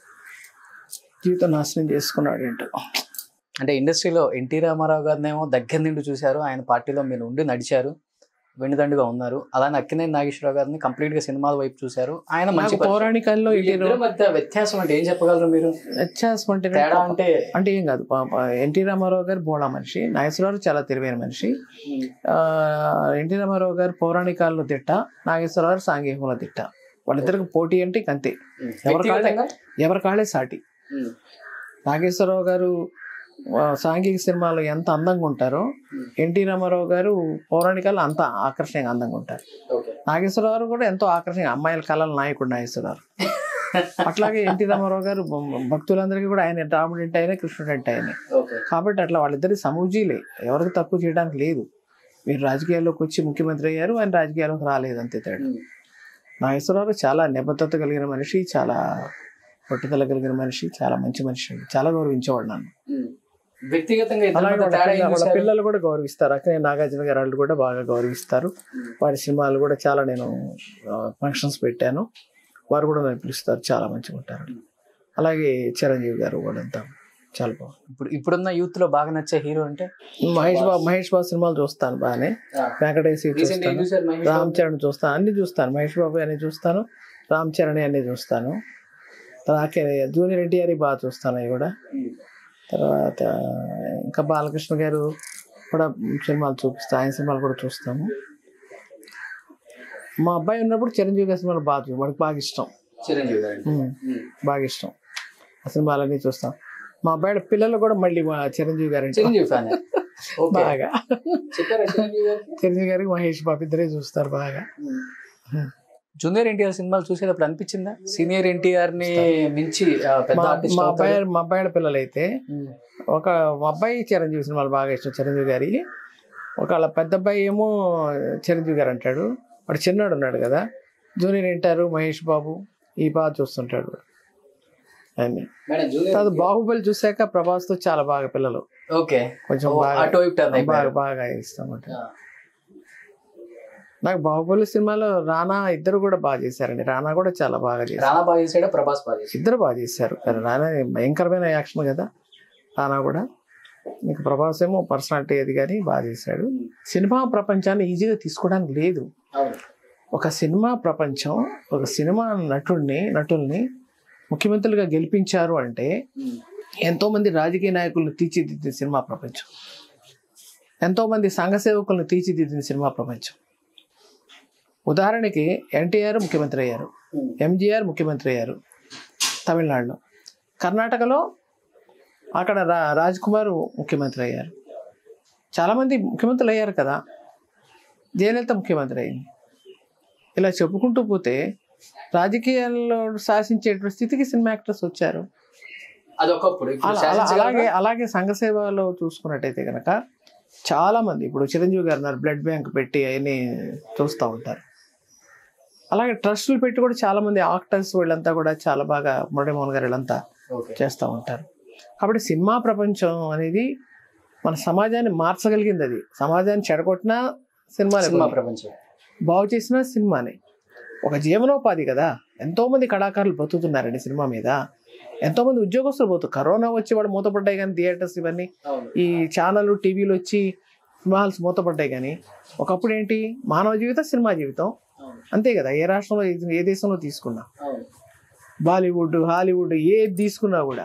జీవితం నాశనం చేసుకున్నాడు ఏంటో అంటే ఇండస్ట్రీలో ఎన్టీ రామారావు గారినేమో దగ్గర నుండి చూశారు ఆయన పార్టీలో మీరు ఉండి నడిచారు వెన్నుదండుగా ఉన్నారు అలానే అక్కినేని నాగేశ్వరరావు గారిని కంప్లీట్ గా సినిమాల వైపు చూశారు ఆయన మంచి నాకు పౌరాణికాల్లో ఇది ఇద్దరి మధ్య వ్యత్యాసం అంటే ఏం చెప్పగలరు మీరు వ్యత్యాసం అంటే తేడా అంటే అంటే ఏం కాదు పాప ఎన్టీ రామారావు గారు బోళా మనిషి నాగేశ్వరరావు చాలా తెలివైన మనిషి ఆ, ఎన్టీ రామారావు గారు పౌరాణికాల్లో తిట్ట నాగేశ్వరరావు గారు సాంఘికంలో తిట్ట వాళ్ళిద్దరికి పోటీ అంటే ఇంక అంతే ఎవరి కాళ్ళే వ్యక్తిగతంగా? ఎవరి కాళ్ళే సాటి ఉమ్. నాగేశ్వరరావు గారు ఆ, సాంఘిక సినిమాలో ఎంత అందంగా ఉంటారో ఎన్టీ రామారావు గారు పౌరాణికాలు అంత ఆకర్షణీయంగా అందంగా ఉంటారు ఓకే నాగేశ్వరరావు గారు కూడా ఎంతో ఆకర్షణీయంగా అమ్మాయిల కళల నాయకుడు నాగేశ్వరరావు అట్లాగే ఎన్టీ రామారావు గారు భ- భక్తులందరికీ కూడా ఆయన రాముడు అంటే ఆయన కృష్ణుడు అంటే ఆయన ఓకే కాబట్టి అట్లా వాళ్ళిద్దరి సమూజీలే ఎవరికి తక్కువ చేయడానికి లేదు మీరు రాజకీయాల్లోకి వచ్చి ముఖ్యమంత్రి అయ్యారు ఆయన రాజకీయాల్లోకి రాలేదు అంతే తేడా నాగేశ్వరరావు చాలా నిబద్ధత కలిగిన మనిషి చాలా పట్టుదల కలిగిన మనిషి చాలా మంచి మనిషి అండి. చాలా గౌరవించేవాడు నన్ను వ్యక్తిగతంగా ఇద్దరి అలాగే మధ్య వాళ్ళ తేడా ఏం పిల్ల- వాళ్ళ చూశారు? పిల్లలు కూడా గౌరవిస్తారు అక్కడే నాగార్జున గారు వాళ్ళు కూడా బాగా గౌరవిస్తారు వారి సినిమాలు కూడా చాలా నేను ఫంక్షన్స్ పెట్టాను వారు కూడా నన్ను పిలుస్తారు చాలా మంచిగా ఉంటారు అలాగే చిరంజీవి గారు వాళ్ళంతా చాలా బాగుంది ఇప్పుడు ఇప్పుడున్న యూత్ లో బాగా నచ్చే హీరో అంటే మహేష్ బాబు మహేష్ బాబు సినిమాలు చూస్తాను బాగానే వెంకటేశ్వర రీసెంట్ ఏం చూస్తాను చూశారు మహేష్ బాబు? రామ్ చరణ్ చూస్తాను అన్ని చూస్తాను మహేష్ బాబు అన్ని చూస్తాను రామ్ చరణ్ అన్ని చూస్తాను అలాగే జూనియర్ ఎన్టీఆర్ బాగా చూస్తాను అవి కూడా తర్వాత ఇంకా బాలకృష్ణ గారు కూడా సినిమాలు చూపిస్తాను ఆయన సినిమాలు కూడా చూస్తాము మా అబ్బాయి ఉన్నప్పుడు చిరంజీవి గారి సినిమాలు బాగా చూ వాడికి బాగా ఇష్టం చిరంజీవి గారు ఉమ్, బాగా ఇష్టం ఆ సినిమాలన్నీ చూస్తాం మా అబ్బాయి పిల్లలు కూడా మళ్ళీ మా చిరంజీవి గారు చిరంజీవి ఫ్యాన్ బాగా చెప్పారా చిరంజీవి గారికి చిరంజీవి గారికి మహేష్ బాబు ఇద్దరే చూస్తారు బాగా జూనియర్ ఎన్టీఆర్ సినిమాలు చూసేటప్పుడు అనిపించిందా సీనియర్ ఎన్టీఆర్ ని మించి ఆ, పెద్ద మా ఆర్టిస్ట్ మా అవుతాడు. అబ్బాయి మా అబ్బాయిల పిల్లలైతే ఉమ్. ఒక మా అబ్బాయి చిరంజీవి సినిమాలు బాగా ఇష్టం చిరంజీవి గారి ఒక వాళ్ళ పెద్ద అబ్బాయి ఏమో చిరంజీవి గారు అంటాడు వాడు చిన్నాడు ఉన్నాడు కదా జూనియర్ వింటారు మహేష్ బాబు ఈ బాగా చూస్తుంటాడు వాడు. అన్ని మేడం జూనియర్ తర్వాత బాహుబలి చూశాక ప్రభాస్తో చాలా బాగా పిల్లలు ఓకే కొంచెం ఓ, బాగా అటు వైపు టర్న్ బాగా అయిపోయారు బాగా ఇష్టం అంటే ఆ. నాకు బాహుబలి సినిమాలో రానా ఇద్దరు కూడా బాగా చేశారండి రానా కూడా చాలా బాగా చేశారు రానా బాగా చేసాడా ప్రభాస్ బాగా చేసాడు ఇద్దరు బాగా చేశారు కానీ రానా భయంకరమైన యాక్షన్ కదా రానా కూడా ఇంకా ప్రభాస్ ఏమో పర్సనాలిటీ అది కానీ బాగా చేశాడు సినిమా ప్రపంచాన్ని ఈజీగా తీసుకోవడానికి లేదు అవును ఒక సినిమా ప్రపంచం ఒక సినిమా నటుడిని నటుల్ని ముఖ్యమంత్రులుగా గెలిపించారు అంటే ఉమ్. ఎంతో మంది రాజకీయ నాయకులను తీర్చిదిద్దిన సినిమా ప్రపంచం ఎంతో మంది సంఘ సేవకులను తీర్చిదిద్దిన సినిమా ప్రపంచం ఉదాహరణకి ఎన్టీఆర్ ముఖ్యమంత్రి అయ్యారు ఉమ్. ఎంజీఆర్ ముఖ్యమంత్రి అయ్యారు తమిళనాడులో కర్ణాటకలో అక్కడ రా రాజ్ కుమార్ ముఖ్యమంత్రి అయ్యారు చాలామంది ముఖ్యమంత్రులు అయ్యారు కదా జయలలిత ముఖ్యమంత్రి అయింది ఇలా చెప్పుకుంటూ పోతే రాజకీయాల్లో శాసించేటువంటి స్థితికి సినిమా యాక్టర్స్ వచ్చారు అది ఒకప్పుడు ఇప్పుడు అలా- అలా- శాసించగలరా? అలాగే అలాగే సంఘ సేవలో చూసుకున్నట్టయితే కనుక చాలా మంది ఇప్పుడు చిరంజీవి గారు ఉన్నారు బ్లడ్ బ్యాంక్ పెట్టి అవన్నీ చూస్తూ ఉంటారు అలాగే ట్రస్టులు పెట్టి కూడా చాలా మంది యాక్టర్స్ వీళ్ళంతా కూడా చాలా బాగా మురళీమోహన్ గారు వీళ్ళంతా ఓకే చేస్తూ ఉంటారు కాబట్టి సినిమా ప్రపంచం అనేది మన సమాజాన్ని మార్చగలిగింది అది సమాజాన్ని చెడగొట్టినా సినిమాలే సినిమా పోయి. ప్రపంచం బాగు చేసిన సినిమానే ఒక జీవనోపాధి కదా ఎంతో మంది కళాకారులు బతుకుతున్నారండి సినిమా మీద ఎంతో మంది ఉద్యోగస్తులు పోతు కరోనా వచ్చి వాడు మూతపడ్డాయి కానీ థియేటర్స్ ఇవన్నీ అవును ఈ ఛానల్ టీవీలు వచ్చి సినిమా హాల్స్ మూతపడ్డాయి కానీ ఒకప్పుడు ఏంటి మానవ జీవితం సినిమా జీవితం అవును అంతే కదా ఏ రాష్ట్రంలో ఏ- ఏ దేశంలో తీసుకున్నా అవును బాలీవుడ్ హాలీవుడ్ ఏది తీసుకున్నా కూడా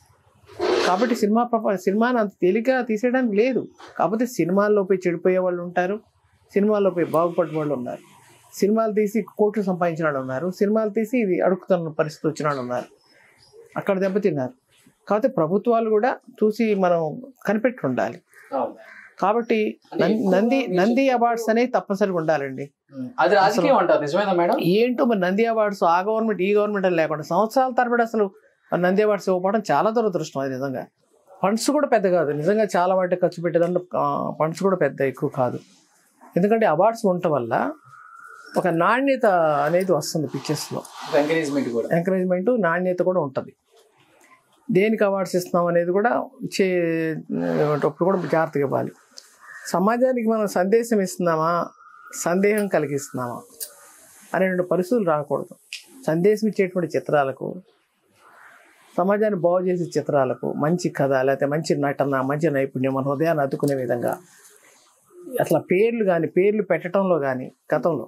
కాబట్టి సినిమా ప్రప సినిమాని అంత తేలిక తీసేయడానికి లేదు కాకపోతే సినిమాల్లో పోయి చెడిపోయే వాళ్ళు ఉంటారు సినిమాల్లో పోయి బాగుపడే వాళ్ళు ఉన్నారు సినిమాలు తీసి కోట్లు సంపాదించిన వాళ్ళు ఉన్నారు సినిమాలు తీసి ఇది అడుగుతున్న పరిస్థితి వచ్చిన వాళ్ళు ఉన్నారు అక్కడ దెబ్బతిన్నారు కాకపోతే ప్రభుత్వాలు కూడా చూసి మనం కనిపెట్టి ఉండాలి అవును కాబట్టి నం- నంది నంది అవార్డ్స్ అనేవి తప్పనిసరిగా ఉండాలండి ఉమ్. అది రాజకీయం అంటారు నిజమేనా మేడం ఏంటో మరి నంది అవార్డ్స్ ఆ గవర్నమెంట్ ఈ గవర్నమెంట్ అని లేకుండా సంవత్సరాల తరబడి అసలు మరి నంది అవార్డ్స్ ఇవ్వకపోవడం చాలా దురదృష్టం అది నిజంగా ఫండ్స్ కూడా పెద్ద కాదు నిజంగా చాలా వాటి ఖర్చు పెట్టేదాంట్లో ఫండ్స్ కూడా పెద్ద ఎక్కువ కాదు ఎందుకంటే అవార్డ్స్ ఉండటం వల్ల ఒక నాణ్యత అనేది వస్తుంది పిక్చర్స్లో ఎంకరేజ్మెంట్ కూడా ఎంకరేజ్మెంట్ నాణ్యత కూడా ఉంటుంది దేనికి అవార్డ్స్ ఇస్తున్నాం అనేది కూడా ఇచ్చేటప్పుడు కూడా జాగ్రత్తగా ఇవ్వాలి సమాజానికి మనం సందేశం ఇస్తున్నామా సందేహం కలిగిస్తున్నామా అనేటువంటి పరిస్థితులు రాకూడదు సందేశం ఇచ్చేటువంటి చిత్రాలకు సమాజాన్ని బాగు చేసే చిత్రాలకు మంచి కథ లేకపోతే మంచి నటన మంచి నైపుణ్యం మన హృదయాన్ని అతుకునే విధంగా అట్లా పేర్లు కానీ పేర్లు పెట్టడంలో కానీ గతంలో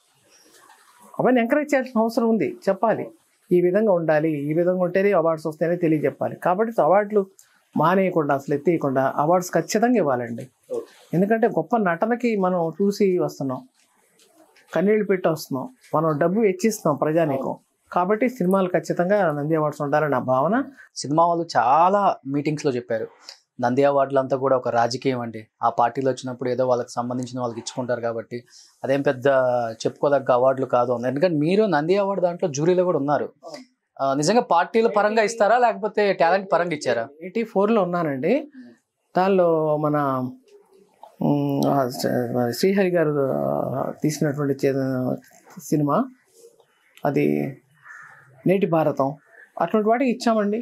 అవన్నీ ఎంకరేజ్ చేయాల్సిన అవసరం ఉంది చెప్పాలి ఈ విధంగా ఉండాలి ఈ విధంగా ఉంటేనే అవార్డ్స్ వస్తేనే తెలియజెప్పాలి కాబట్టి అవార్డులు మానేయకుండా అసలు ఎత్తేయకుండా అవార్డ్స్ ఖచ్చితంగా ఇవ్వాలండి ఓకే. ఎందుకంటే గొప్ప నటనకి మనం చూసి వస్తున్నాం కన్నీళ్ళు పెట్టి వస్తున్నాం మనం డబ్బు వెచ్చిస్తున్నాం ప్రజానీకం కాబట్టి సినిమాలు ఖచ్చితంగా నంది అవార్డ్స్ ఉండాలని నా భావన సినిమా వాళ్ళు చాలా మీటింగ్స్ లో చెప్పారు నంది అవార్డులు అంతా కూడా ఒక రాజకీయం అండి ఆ పార్టీలు వచ్చినప్పుడు ఏదో వాళ్ళకి సంబంధించిన వాళ్ళకి ఇచ్చుకుంటారు కాబట్టి అదేం పెద్ద చెప్పుకోదగ్గ అవార్డులు కాదు అన్నారు ఎందుకంటే మీరు నంది అవార్డు దాంట్లో జూరీలో కూడా ఉన్నారు ఆ, నిజంగా పార్టీల పరంగా ఇస్తారా లేకపోతే టాలెంట్ పరంగా ఇచ్చారా ఎయిటీ ఫోర్లో ఉన్నానండి దానిలో మన ఉమ్, ఆ, స- మన శ్రీహరి గారు ఆ, తీసినటువంటి చే- సినిమా అది నేటి భారతం అటువంటి వాటికి ఇచ్చామండి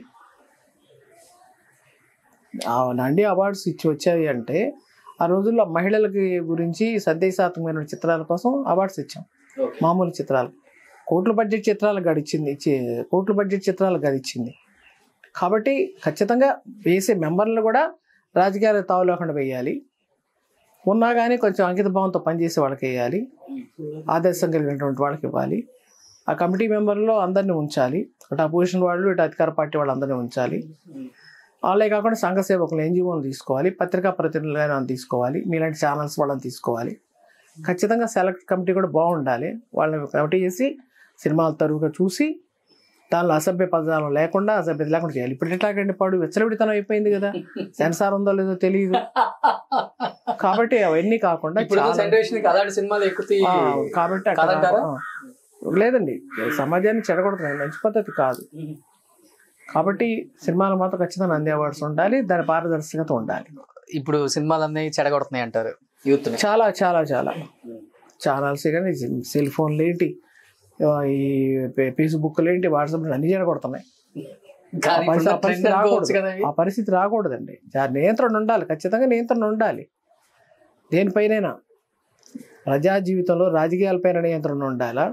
ఆ నంది అవార్డ్స్ ఇచ్చి వచ్చాయి అంటే ఆ రోజుల్లో మహిళలకి గురించి సందేశాత్మకమైన చిత్రాల కోసం అవార్డ్స్ ఇచ్చాం మామూలు చిత్రాలు కోట్ల బడ్జెట్ చిత్రాలకు గడిచింది ఇచ్చి కోట్ల బడ్జెట్ చిత్రాలకు గడిచింది కాబట్టి ఖచ్చితంగా వేసే మెంబర్లు కూడా రాజకీయాలు తావు లేకుండా వేయాలి ఉన్నా కానీ కొంచెం అంకిత భావంతో పనిచేసే వాళ్ళకి వేయాలి ఆదర్శం కలిగినటువంటి వాళ్ళకి ఇవ్వాలి ఆ కమిటీ మెంబర్లో అందరినీ ఉంచాలి అటు అపోజిషన్ వాళ్ళు ఇటు అధికార పార్టీ వాళ్ళు అందరినీ ఉంచాలి వాళ్ళే కాకుండా సంఘ సేవకులు ఎన్జిఓలు తీసుకోవాలి పత్రికా ప్రతినిధులైన తీసుకోవాలి మీలాంటి ఛానల్స్ వాళ్ళని తీసుకోవాలి ఖచ్చితంగా సెలెక్ట్ కమిటీ కూడా బాగుండాలి వాళ్ళని కమిటీ చేసి సినిమాలు తరువుగా చూసి దానిలో అసభ్య పదాలు లేకుండా అసభ్యత లేకుండా చేయాలి ఇప్పుడు ఎట్లాగండి పాడు వెచ్చలవిడితనం అయిపోయింది కదా సెన్సార్ ఉందో లేదో తెలియదు కాబట్టి అవన్నీ కాకుండా ఇప్పుడు చాలా- జనరేషన్ కి అలాంటి సినిమాలు ఎక్కుతాయి ఆ, కాబట్టి అక్కడ- కాదంటారా? ఆ. లేదండి సమాజాన్ని చెడగొడుతున్నాయి మంచి పద్ధతి కాదు కాబట్టి సినిమాలు మాత్రం ఖచ్చితంగా నంది అవార్డ్స్ ఉండాలి దాని పారదర్శకత ఉండాలి ఇప్పుడు సినిమాలన్నీ చెడగొడుతున్నాయి అంటారు యూత్ చాలా చాలా చాలా ఛానల్స్ కానీ సెల్ ఫోన్లు ఏంటి ఆ, ఈ ఫేస్బుక్లు ఏంటి వాట్సాప్ అన్ని చెడగొడుతున్నాయి ఆ పరిస్థితి- ఆ పరిస్థితి రాకూడదు. ఆ పరిస్థితి రాకూడదండి ఆ నియంత్రణ ఉండాలి ఖచ్చితంగా నియంత్రణ ఉండాలి దేనిపైనైనా ప్రజా జీవితంలో రాజకీయాలపైన నియంత్రణ ఉండాలా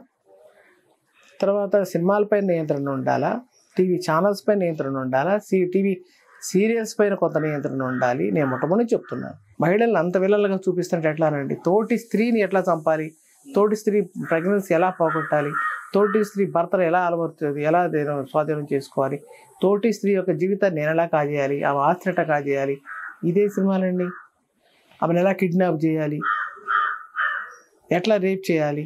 తర్వాత సినిమాలపైన నియంత్రణ ఉండాలా టీవీ ఛానల్స్ పైన నియంత్రణ ఉండాలా సి టీవీ సీరియల్స్ పైన కొంత నియంత్రణ ఉండాలి నేను మొట్టమొదటి చెప్తున్నాను మహిళలను అంత విలలుగా చూపిస్తుంటే ఎట్లానండి తోటి స్త్రీని ఎట్లా చంపాలి తోటి స్త్రీ ప్రెగ్నెన్సీ ఎలా పోగొట్టాలి తోటి స్త్రీ భర్తను ఎలా అలవరుతుంది ఎలా దేని- స్వాధీనం చేసుకోవాలి తోటి స్త్రీ యొక్క జీవితాన్ని నేను ఎలా కాజేయాలి ఆమె ఆస్తి ఎట్లా కాజేయాలి ఇదే సినిమాలండి ఆమెను ఎలా కిడ్నాప్ చేయాలి ఎట్లా రేప్ చేయాలి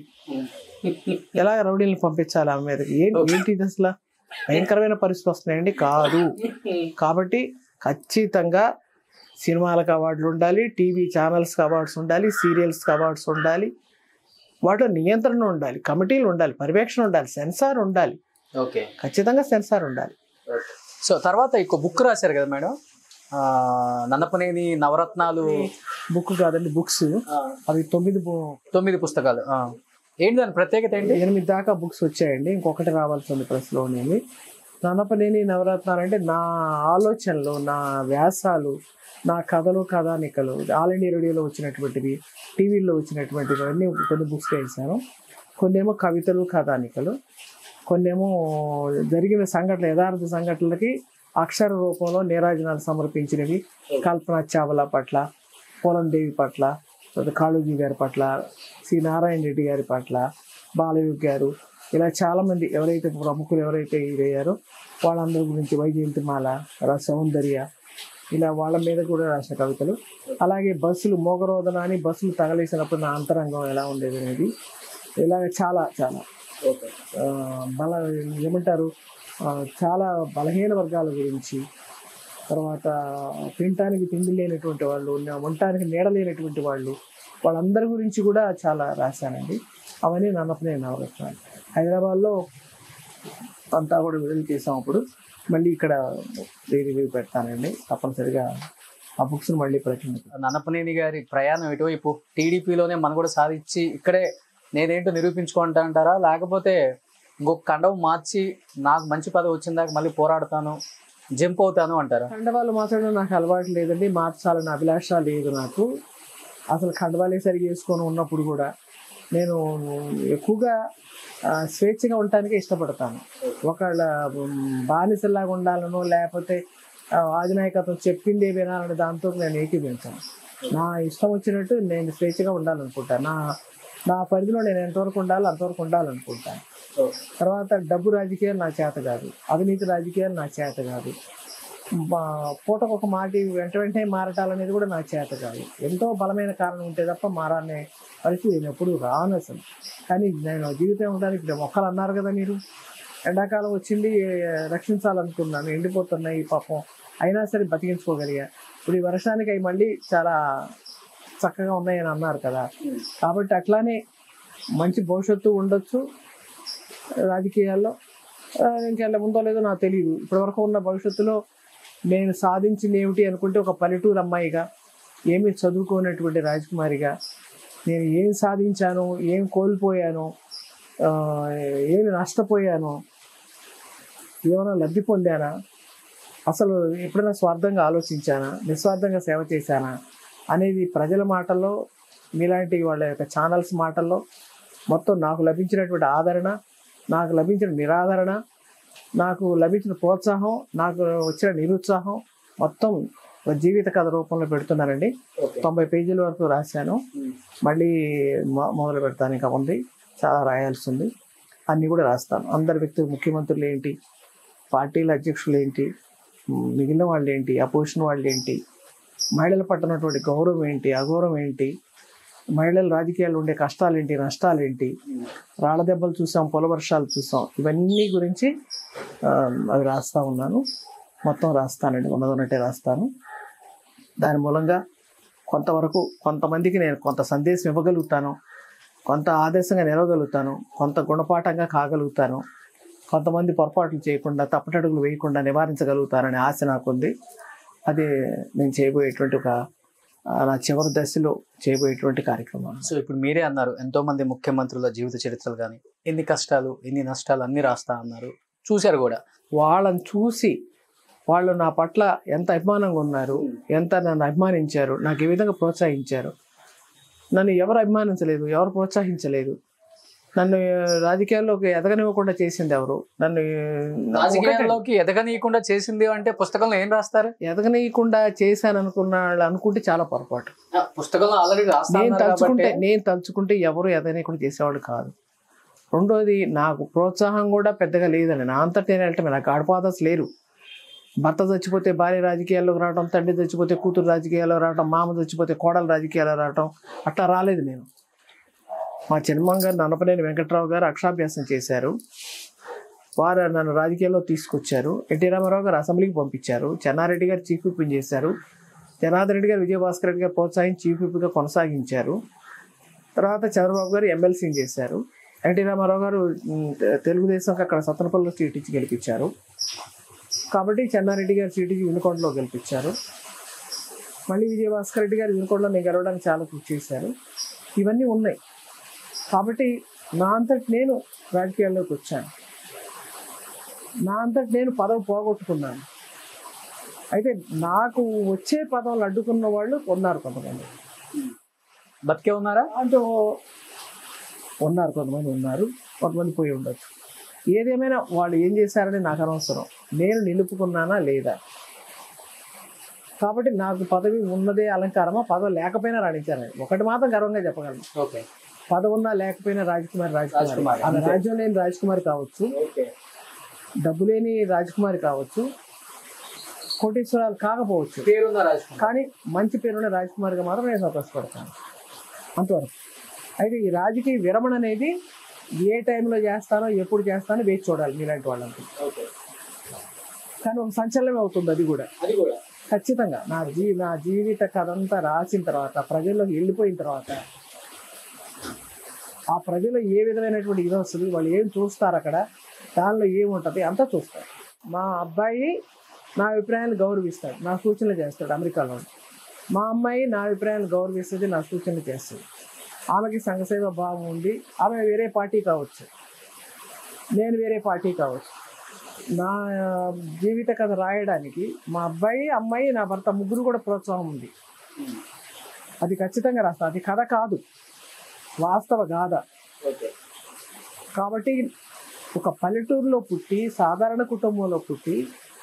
ఎలా రౌడీలను పంపించాలి ఆమె మీదకి ఏంటి ఏంటి ఇది అసలు భయంకరమైన పరిస్థితి వస్తున్నాయండి కాదు కాబట్టి ఖచ్చితంగా సినిమాలకు అవార్డులు ఉండాలి టీవీ ఛానల్స్కి అవార్డ్స్ ఉండాలి సీరియల్స్కి అవార్డ్స్ ఉండాలి వాటిలో నియంత్రణ ఉండాలి కమిటీలు ఉండాలి పర్యవేక్షణ ఉండాలి సెన్సార్ ఉండాలి ఓకే ఖచ్చితంగా సెన్సార్ ఉండాలి సో తర్వాత ఇంకో బుక్ రాశారు కదా మేడం ఆ, నన్నపనేని నవరత్నాలు బుక్ కాదండి బుక్స్ అవి తొమ్మిది బు- తొమ్మిది పుస్తకాలు ఆ. ఏంటి దాని ప్రత్యేకత ఏంటి ఎనిమిది దాకా బుక్స్ వచ్చాయండి ఇంకొకటి రావాల్సి ఉంది ప్రెస్లోనేది నన్నపనేని నవరత్నాలు అంటే నా ఆలోచనలు నా వ్యాసాలు నా కథలు కథానికలు ఆల్ ఇండియా రేడియోలో వచ్చినటువంటివి టీవీలో వచ్చినటువంటివి అన్నీ కొన్ని బుక్స్ వేసాను కొన్నేమో కవితలు కథానికలు కొన్నేమో జరిగిన సంఘటనలు యథార్థ సంఘటనలకి అక్షర రూపంలో నీరాజనాలు సమర్పించినవి కల్పన చావ్లా పట్ల పోలందేవి పట్ల తర్వాత కాళోజీ గారి పట్ల సి నారాయణ రెడ్డి గారి పట్ల బాలయ్య గారు ఇలా చాలామంది ఎవరైతే ప్రముఖులు ఎవరైతే ఇదయ్యారో వాళ్ళందరి గురించి వైజయంతిమాల రా సౌందర్య ఇలా వాళ్ళ మీద కూడా రాసిన కవితలు అలాగే బస్సులు మోగరోధన అని బస్సులు తగలేసినప్పుడు నా అంతరంగం ఎలా ఉండేది అనేది ఇలాగ చాలా చాలా ఆ, బల ఏమంటారు ఆ, చాలా బలహీన వర్గాల గురించి తర్వాత తినటానికి తిండి లేనటువంటి వాళ్ళు ఉన్న- ఉండటానికి నీడ లేనటువంటి వాళ్ళు వాళ్ళందరి గురించి కూడా చాలా రాశానండి అవన్నీ నన్నపనే నవరత్నాలు హైదరాబాద్లో అంతా కూడా విడుదల చేసాం అప్పుడు మళ్ళీ ఇక్కడ రివ్యూ పెడతానండి తప్పనిసరిగా ఆ బుక్స్ని మళ్ళీ ప్రచురించాను నన్నపనేని గారి ప్రయాణం ఎటువైపు టీడీపీలోనే మన కూడా సాధించి ఇక్కడే నేనేంటో నిరూపించుకుంటా అంటారా లేకపోతే ఇంకొక కండవు మార్చి నాకు మంచి పదవి వచ్చిన దాకా మళ్ళీ పోరాడతాను జంప్ అవుతాను అంటారా ఖండవాళ్ళు మాట్లాడడం నాకు అలవాటు లేదండి మార్చాలని అభిలాష లేదు నాకు అసలు ఖండవాలే సరిగా వేసుకొని ఉన్నప్పుడు కూడా నేను ఎక్కువగా ఆ, స్వేచ్ఛగా ఉండటానికే ఇష్టపడతాను ఒకళ్ళ ఉమ్, బానిసలాగా ఉండాలనో లేకపోతే ఆ, అధినాయకత్వం చెప్పిందే వినాలనే దాంతో నేను ఏకీభించాను నా ఇష్టం వచ్చినట్టు నేను స్వేచ్ఛగా ఉండాలనుకుంటాను నా నా పరిధిలో నేను ఎంతవరకు ఉండాలో అంతవరకు ఉండాలనుకుంటాను తర్వాత డబ్బు రాజకీయాలు నా చేత కాదు అవినీతి రాజకీయాలు నా చేత కాదు మా- పూటకు ఒక మాట వెంట వెంటనే మారటాలనేది కూడా నా చేత కాదు ఎంతో బలమైన కారణం ఉంటే తప్ప మారాలనే పరిస్థితి నేను ఎప్పుడు రాను అసలు కానీ నేను జీవితం ఉండడానికి ఇప్పుడు మొక్కలు అన్నారు కదా మీరు ఎండాకాలం వచ్చింది రక్షించాలనుకున్నాను ఎండిపోతున్నాయి పాపం అయినా సరే బతికించుకోగలిగా ఇప్పుడు ఈ వర్షానికి అవి మళ్ళీ చాలా చక్కగా ఉన్నాయని అన్నారు కదా కాబట్టి అట్లానే మంచి భవిష్యత్తు ఉండొచ్చు రాజకీయాల్లో ఆ, ఇంకెళ్ళ ముందో లేదో నాకు తెలియదు ఇప్పటివరకు ఉన్న భవిష్యత్తులో నేను సాధించింది ఏమిటి అనుకుంటే ఒక పల్లెటూరు అమ్మాయిగా ఏమి చదువుకోనటువంటి రాజకుమారిగా నేను ఏం సాధించాను ఏం కోల్పోయాను ఆ, ఏమి నష్టపోయాను ఏమైనా లబ్ధి పొందానా అసలు ఎప్పుడైనా స్వార్థంగా ఆలోచించానా నిస్వార్థంగా సేవ చేశానా అనేది ప్రజల మాటల్లో మీలాంటి వాళ్ళ యొక్క ఛానల్స్ మాటల్లో మొత్తం నాకు లభించినటువంటి ఆదరణ నాకు లభించిన నిరాదరణ నాకు లభించిన ప్రోత్సాహం నాకు వచ్చిన నిరుత్సాహం మొత్తం ఒక జీవిత కథ రూపంలో పెడుతున్నానండి తొంభై పేజీల వరకు రాశాను మళ్ళీ మొ- మొదలు పెడతాను ఇంకా ఉంది చాలా రాయాల్సి ఉంది అన్నీ కూడా రాస్తాను అందరి వ్యక్తులు ముఖ్యమంత్రులు ఏంటి పార్టీల అధ్యక్షులు ఏంటి మ్, మిగిలిన వాళ్ళు ఏంటి అపోజిషన్ వాళ్ళు ఏంటి మహిళల పట్ల ఉన్నటువంటి గౌరవం ఏంటి అగౌరవం ఏంటి మహిళల రాజకీయాలు ఉండే కష్టాలు ఏంటి నష్టాలు ఏంటి రాళ్ళ దెబ్బలు చూసాం పొల వర్షాలు చూసాం ఇవన్నీ గురించి ఆ, అవి రాస్తా ఉన్నాను మొత్తం రాస్తానండి ఉన్నది ఉన్నట్టే రాస్తాను దాని మూలంగా కొంతవరకు కొంతమందికి నేను కొంత సందేశం ఇవ్వగలుగుతాను కొంత ఆదేశంగా నిలవగలుగుతాను కొంత గుణపాఠంగా కాగలుగుతాను కొంతమంది పొరపాట్లు చేయకుండా తప్పటడుగులు వేయకుండా నివారించగలుగుతాననే ఆశ నాకుంది అది నేను చేయబోయేటువంటి ఒక ఆ, నా చివరి దశలో చేయబోయేటువంటి కార్యక్రమం సో ఇప్పుడు మీరే అన్నారు ఎంతో మంది ముఖ్యమంత్రుల జీవిత చరిత్రలు కానీ ఎన్ని కష్టాలు ఎన్ని నష్టాలు అన్ని రాస్తా అన్నారు చూశారు కూడా వాళ్ళని చూసి వాళ్ళు నా పట్ల ఎంత అభిమానంగా ఉన్నారు ఎంత నన్ను అభిమానించారు నాకు ఏ విధంగా ప్రోత్సహించారు నన్ను ఎవరు అభిమానించలేదు ఎవరు ప్రోత్సహించలేదు నన్ను ఆ, రాజకీయాల్లోకి ఎదగనివ్వకుండా చేసింది ఎవరు నన్ను ఆ, ఒకటే, రాజకీయాల్లోకి ఎదగనీయకుండా చేసింది అంటే పుస్తకంలో ఏం రాస్తారు ఎదగనీయకుండా చేశాను అనుకున్న వాళ్ళు అనుకుంటే చాలా పొరపాటు పుస్తకంలో ఆల్రెడీ రాస్తా నేను అన్నారు తలుచుకుంటే కాబట్టి నేను తలుచుకుంటే ఎవరు ఎదగనీయకుండా చేసేవాడు కాదు రెండోది నాకు ప్రోత్సాహం కూడా పెద్దగా లేదండి నా అంతటి నేను వెళ్ళటమే నాకు ఆడపాదస్ లేరు భర్త చచ్చిపోతే భార్య రాజకీయాల్లోకి రావడం తండ్రి చచ్చిపోతే కూతురు రాజకీయాల్లో రావడం మామ చచ్చిపోతే కోడలు రాజకీయాల్లో రావడం అట్లా రాలేదు నేను మా చిన్నమ్మ గారు నన్నపనేని వెంకట్రావు గారు అక్షరాభ్యాసం చేశారు వారు నన్ను రాజకీయాల్లో తీసుకొచ్చారు ఎన్టీ రామారావు గారు అసెంబ్లీకి పంపించారు చెన్నారెడ్డి గారు చీఫ్ విప్ చేశారు జనార్దన్ రెడ్డి గారు విజయభాస్కర్ రెడ్డి గారు ప్రోత్సహించి చీఫ్ విప్గా కొనసాగించారు తర్వాత చంద్రబాబు గారు ఎమ్మెల్సీని చేశారు ఎన్టీ రామారావు గారు ఉమ్, తె- తెలుగుదేశంకి అక్కడ సత్తనపల్లిలో సీట్ ఇచ్చి గెలిపించారు కాబట్టి చెన్నారెడ్డి గారు సీట్ ఇచ్చి వినుకొండలో గెలిపించారు మళ్ళీ విజయభాస్కర్ రెడ్డి గారు వినుకొండలో నేను గెలవడానికి చాలా కృషి చేశారు ఇవన్నీ ఉన్నాయి కాబట్టి నా అంతటి నేను రాజకీయాల్లోకి వచ్చాను నా అంతటి నేను పదవి పోగొట్టుకున్నాను అయితే నాకు వచ్చే పదవులు అడ్డుకున్న వాళ్ళు ఉన్నారు కొంతమంది బతికే ఉన్నారా దాంట్లో ఉన్నారు కొంతమంది ఉన్నారు కొంతమంది పోయి ఉండొచ్చు ఏదేమైనా వాళ్ళు ఏం చేశారని నాకు అనవసరం నేను నిలుపుకున్నానా లేదా కాబట్టి నాకు పదవి ఉన్నదే అలంకారమా పదవి లేకపోయినా రాణించాను ఒకటి మాత్రం గర్వంగా చెప్పగలను ఓకే పదవి ఉన్నా లేకపోయినా రాజకుమారి రాజకుమారి రాజకుమారి, ఆమె అంతే. రాజ్యం లేని రాజకుమారి కావచ్చు ఓకే డబ్బు లేని రాజకుమారి కావచ్చు కోటీశ్వరాలు కాకపోవచ్చు పేరున్న రాజకుమార్ కానీ మంచి పేరున్న రాజకుమారిగా మాత్రం నేను సంతోషపడతాను అంతవరకు అయితే ఈ రాజకీయ విరమణ అనేది ఏ టైంలో చేస్తానో ఎప్పుడు చేస్తానో వేచి చూడాలి మీలాంటి వాళ్ళంతా ఓకే కానీ ఒక సంచలనం అవుతుంది అది కూడా అది కూడా ఖచ్చితంగా నా జీ నా జీవిత కథ అంతా రాసిన తర్వాత ప్రజల్లోకి వెళ్ళిపోయిన తర్వాత ఆ ప్రజలు ఏ విధమైనటువంటి ఇది వస్తుంది వాళ్ళు ఏం చూస్తారు అక్కడ దానిలో ఏముంటుంది అంతా చూస్తారు మా అబ్బాయి నా అభిప్రాయాన్ని గౌరవిస్తాడు నా సూచనలు చేస్తాడు అమెరికాలో మా అమ్మాయి నా అభిప్రాయాన్ని గౌరవిస్తుంది నా సూచనలు చేస్తుంది ఆమెకి సంఘసేవ భావం ఉంది ఆమె వేరే పార్టీ కావచ్చు నేను వేరే పార్టీ కావచ్చు నా జీవిత కథ రాయడానికి మా అబ్బాయి అమ్మాయి నా భర్త ముగ్గురు కూడా ప్రోత్సాహం ఉంది అది ఖచ్చితంగా రాస్తా అది కథ కాదు వాస్తవ గాథ ఓకే కాబట్టి ఒక పల్లెటూరులో పుట్టి సాధారణ కుటుంబంలో పుట్టి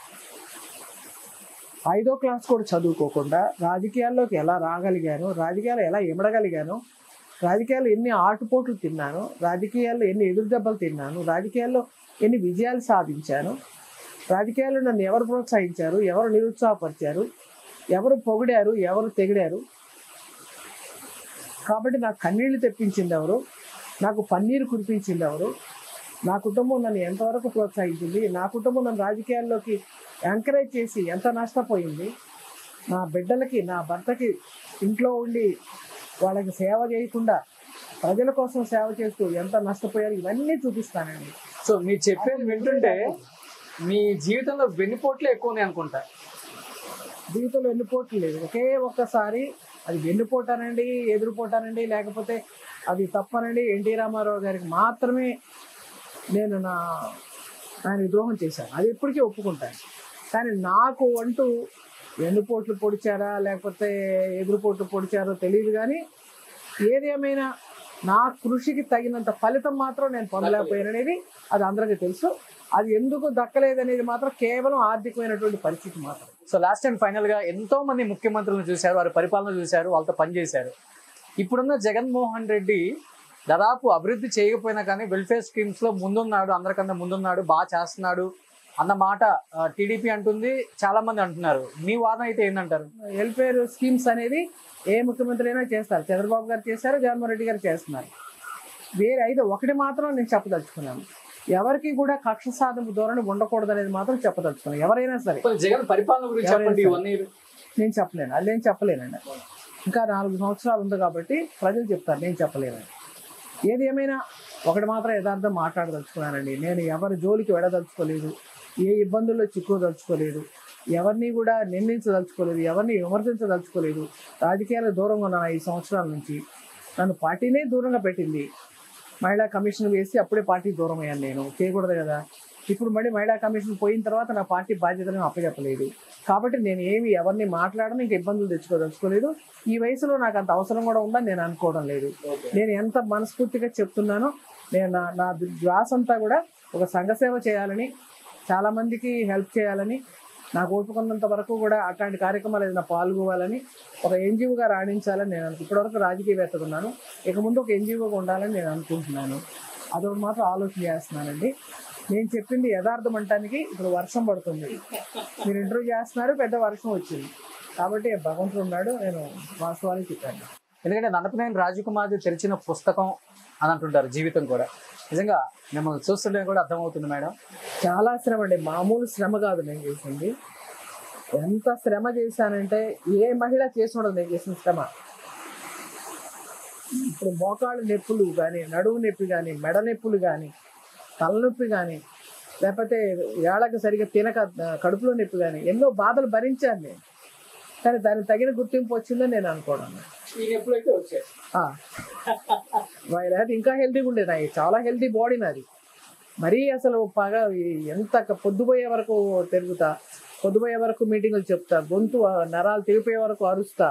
ఐదో క్లాస్ కూడా చదువుకోకుండా రాజకీయాల్లోకి ఎలా రాగలిగాను రాజకీయాలు ఎలా ఎమడగలిగాను రాజకీయాల్లో ఎన్ని ఆటుపోట్లు తిన్నాను రాజకీయాల్లో ఎన్ని ఎదురు దెబ్బలు తిన్నాను రాజకీయాల్లో ఎన్ని విజయాలు సాధించాను రాజకీయాల్లో నన్ను ఎవరు ప్రోత్సహించారు ఎవరు నిరుత్సాహపరిచారు ఎవరు పొగిడారు ఎవరు తెగిడారు కాబట్టి నాకు కన్నీళ్లు తెప్పించింది ఎవరు నాకు పన్నీరు కురిపించింది ఎవరు నా కుటుంబం నన్ను ఎంతవరకు ప్రోత్సహించింది నా కుటుంబం నన్ను రాజకీయాల్లోకి ఎంకరేజ్ చేసి ఎంత నష్టపోయింది నా బిడ్డలకి నా భర్తకి ఇంట్లో ఉండి వాళ్ళకి సేవ చేయకుండా ప్రజల కోసం సేవ చేస్తూ ఎంత నష్టపోయారు ఇవన్నీ చూపిస్తానండి సో మీరు చెప్పేది వింటుంటే మీ జీవితంలో వెన్నుపోట్లే ఎక్కువ ఉన్నాయి అనుకుంటా జీవితంలో వెన్నుపోట్లు లేదు ఒకే ఒక్కసారి అది వెన్నుపోటానండి ఎదురుపోటానండి లేకపోతే అది తప్పనండి ఎన్టీ రామారావు గారికి మాత్రమే నేను నా ఆయన ద్రోహం చేశాను అది ఎప్పటికీ ఒప్పుకుంటాను కానీ నాకు అంటూ వెన్నుపోట్లు పొడిచారా లేకపోతే ఎదురుపోట్లు పొడిచారో తెలియదు కానీ ఏదేమైనా నా కృషికి తగినంత ఫలితం మాత్రం నేను పొందలేకపోయాననేది అది అందరికీ తెలుసు అది ఎందుకు దక్కలేదనేది మాత్రం కేవలం ఆర్థికమైనటువంటి పరిస్థితి మాత్రం సో లాస్ట్ అండ్ ఫైనల్ గా ఎంతో మంది ముఖ్యమంత్రులను చూశారు వారి పరిపాలన చూశారు వాళ్ళతో పనిచేశారు ఇప్పుడున్న జగన్మోహన్ రెడ్డి దాదాపు అభివృద్ధి చేయకపోయినా కానీ వెల్ఫేర్ స్కీమ్స్ లో ముందున్నాడు అందరికన్నా ముందున్నాడు బాగా చేస్తున్నాడు అన్న మాట టీడీపీ అంటుంది చాలా మంది అంటున్నారు మీ వాదన అయితే ఏంటంటారు వెల్ఫేర్ స్కీమ్స్ అనేది ఏ ముఖ్యమంత్రి అయినా చేస్తారు చంద్రబాబు గారు చేశారు జగన్మోహన్ రెడ్డి గారు చేస్తున్నారు వేరే అయితే ఒకటి మాత్రం నేను చెప్పదలుచుకున్నాను ఎవరికి కూడా కక్ష సాధింపు ధోరణి ఉండకూడదు అనేది మాత్రం చెప్పదలుచుకున్నాను ఎవరైనా సరే కొంచెం జగన్ పరిపాలన గురించి చెప్పండి వన్ ఇయర్ నేను చెప్పలేను అది నేను చెప్పలేనండి ఇంకా నాలుగు సంవత్సరాలు ఉంది కాబట్టి ప్రజలు చెప్తారు నేను చెప్పలేనండి ఏది ఏమైనా ఒకటి మాత్రం యథార్థం మాట్లాడదలుచుకున్నానండి నేను ఎవరి జోలికి వెళ్ళదలుచుకోలేదు ఏ ఇబ్బందుల్లో చిక్కుదలుచుకోలేదు ఎవరిని కూడా నిందించదలుచుకోలేదు ఎవరిని విమర్శించదలుచుకోలేదు రాజకీయాలకు దూరంగా ఉన్నాను ఐదు సంవత్సరాల నుంచి నన్ను పార్టీనే దూరంగా పెట్టింది మహిళా కమిషన్ వేసి అప్పుడే పార్టీ దూరం అయ్యాను నేను చేయకూడదు కదా ఇప్పుడు మళ్ళీ మహిళా కమిషన్ పోయిన తర్వాత నా పార్టీ బాధ్యతలను అప్పచెప్పలేదు కాబట్టి నేను ఏమి ఎవరిని మాట్లాడను ఇంకా ఇబ్బందులు తెచ్చుకోదలుచుకోలేదు ఈ వయసులో నాకు అంత అవసరం కూడా ఉందని నేను అనుకోవడం లేదు నేను ఎంత మనస్ఫూర్తిగా చెప్తున్నానో నేను నా నా ధ్యాస అంతా కూడా ఒక సంఘసేవ చేయాలని చాలా మందికి హెల్ప్ చేయాలని నాకు ఓపుకున్నంత వరకు కూడా అట్లాంటి కార్యక్రమాలు ఏదైనా పాల్గొవాలని ఒక ఎన్జిఓగా రాణించాలని నేను అనుకు ఇప్పటివరకు రాజకీయవేత్తగా ఉన్నాను ఇక ముందు ఒక ఎన్జిఓగా ఉండాలని నేను అనుకుంటున్నాను అదొకటి మాత్రం ఆలోచన చేస్తున్నానండి నేను చెప్పింది యథార్థం అంటానికి ఇప్పుడు వర్షం పడుతుంది మీరు ఇంటర్వ్యూ చేస్తున్నారు పెద్ద వర్షం వచ్చింది కాబట్టి భగవంతుడు ఉన్నాడు నేను వాస్తవానికి చెప్పాను ఎందుకంటే నన్నపనేని రాజకుమార్ తెరిచిన పుస్తకం అని అంటుంటారు జీవితం కూడా నిజంగా మిమ్మల్ని చూస్తుంటే కూడా అర్థమవుతుంది మేడం చాలా శ్రమ అండి మామూలు శ్రమ కాదు నేను చేసింది ఎంత శ్రమ చేశానంటే ఏ మహిళ చేసి ఉండదు నేను చేసిన శ్రమ ఇప్పుడు మోకాళ్ళు నొప్పులు కానీ నడువు నొప్పి కానీ మెడ నొప్పులు కానీ తలనొప్పి కానీ లేకపోతే ఏళ్ళకి సరిగ్గా తినక కడుపులో నొప్పి కానీ ఎన్నో బాధలు భరించాను నేను కానీ దానికి తగిన గుర్తింపు వచ్చిందని నేను అనుకోవడం ఎప్పుడైతే వచ్చాయి ఆ. లేకపోతే ఇంకా హెల్తీగా ఉండేది నాది చాలా హెల్తీ బాడీ నాది మరీ అసలు పగ ఎంత క- పొద్దుపోయే వరకు తిరుగుతా పొద్దుపోయే వరకు మీటింగులు చెప్తా గొంతు ఆ, నరాలు తిరిగిపోయే వరకు అరుస్తా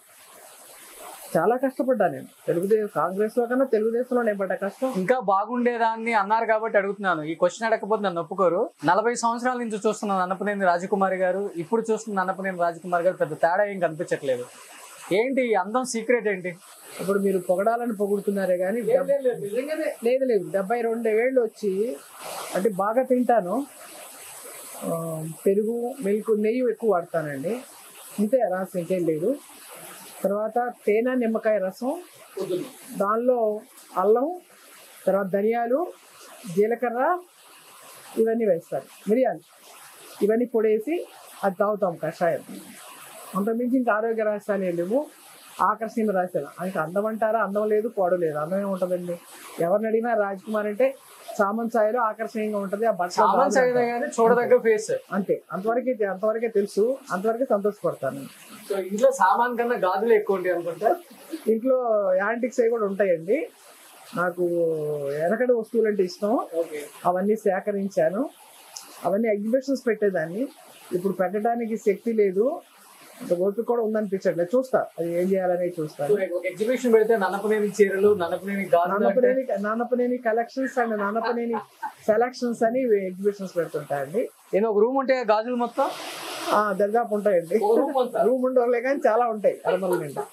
చాలా కష్టపడ్డా నేను తెలుగుదేశం కాంగ్రెస్ లో కన్నా తెలుగుదేశంలో నేను పడ్డ కష్టం ఇంకా బాగుండేదాన్ని అన్నారు కాబట్టి అడుగుతున్నాను ఈ క్వశ్చన్ అడగకపోతే నన్ను ఒప్పుకోరు నలభై సంవత్సరాల నుంచి చూస్తున్న నన్నపనేని రాజకుమారి గారు ఇప్పుడు చూస్తున్న నన్నపనేని రాజకుమారి గారు పెద్ద తేడా ఏం కనిపించట్లేదు ఏంటి ఈ అందం సీక్రెట్ ఏంటి ఇప్పుడు మీరు పొగడాలని పొగుడుతున్నారే కానీ లేదు లేదు డెబ్బై రెండు ఏళ్ళు వచ్చి అంటే బాగా తింటాను ఆ, పెరుగు మిల్క్ నెయ్యి ఎక్కువ వాడతానండి ఇంతే రసం ఇంకేం లేదు తర్వాత తేనె నిమ్మకాయ రసం దానిలో అల్లం తర్వాత ధనియాలు జీలకర్ర ఇవన్నీ వేస్తారు మిరియాలు ఇవన్నీ పొడేసి అది తాగుతాం కషాయం అంతకుమించి ఇంకా ఆరోగ్య రహస్యాలు ఏం లేవు ఆకర్షణ రహస్యాలు ఇంకా అందం అంటారా అందం లేదు పొడ లేదు అందం ఏముంటుందండి ఎవరిని అడిగినా రాజ్ కుమార్ అంటే సామంత్ సాయిలో ఆకర్షణీయంగా ఉంటుంది ఆ బట్టలు సామాన్ బాగుంటాయి. చదివినా కానీ చూడదగ్గ ఫేస్ అంతే అంతవరకే అంతవరకే తెలుసు అంతవరకే సంతోషపడతాను సో ఇంట్లో సామాన్ కన్నా గాజులు ఎక్కువ ఉంటాయి అనుకుంటా ఇంట్లో యాంటిక్స్ అవి కూడా ఉంటాయండి నాకు వెనకటి వస్తువులు అంటే ఇష్టం ఓకే అవన్నీ సేకరించాను అవన్నీ ఎగ్జిబిషన్స్ పెట్టేదాన్ని ఇప్పుడు పెట్టడానికి శక్తి లేదు అంత ఓపిక కూడా ఉందనిపించట్లేదు చూస్తా అది ఏం చేయాలనేది చూస్తాను ఎగ్జిబిషన్ పెడితే నన్నపనేని చీరలు నన్నపనేని గాజులు అంటే Nannapaneni Nannapaneni collections and Nannapaneni selections అని ఎగ్జిబిషన్స్ పెడుతుంటాయండి నేను ఒక రూమ్ ఉంటే గాజులు మొత్తం ఆ, దరిదాపు ఉంటాయండి ఓ రూమ్ అంతా రూమ్ ఉండవులే కానీ చాలా ఉంటాయి అరమల నిండా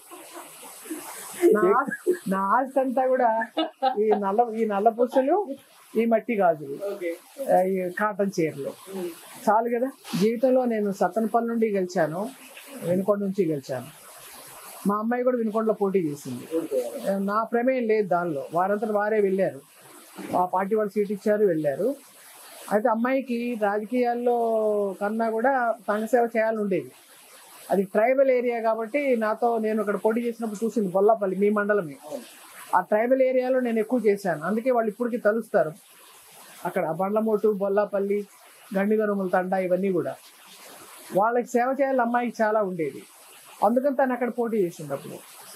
నా ఆస్తి- నా ఆస్తి అంతా కూడా ఈ నల్ల ఈ నల్ల పుసలు ఈ మట్టి గాజులు ఓకే ఆ, ఈ కాటన్ చీరలు చాలు కదా జీవితంలో నేను సత్తనపల్లి నుండి గెలిచాను వినుకొండ నుంచి గెలిచాను మా అమ్మాయి కూడా వినుకొండలో పోటీ చేసింది నా ప్రమేయం లేదు దానిలో వారంతా వారే వెళ్ళారు ఆ పార్టీ వాళ్ళు సీట్ ఇచ్చారు వెళ్ళారు అయితే అమ్మాయికి రాజకీయాల్లో కన్నా కూడా సంఘసేవ చేయాలని ఉండేది అది ట్రైబల్ ఏరియా కాబట్టి నాతో నేను ఇక్కడ పోటీ చేసినప్పుడు చూసింది బొల్లపల్లి మీ మండలమే ఆ ట్రైబల్ ఏరియాలో నేను ఎక్కువ చేశాను అందుకే వాళ్ళు ఇప్పటికీ తలుస్తారు అక్కడ బండ్లమోటు బొల్లాపల్లి గండిగనుముల తండా ఇవన్నీ కూడా వాళ్ళకి సేవ చేయాలి అమ్మాయికి చాలా ఉండేది అందుకని తను అక్కడ పోటీ చేసినప్పుడు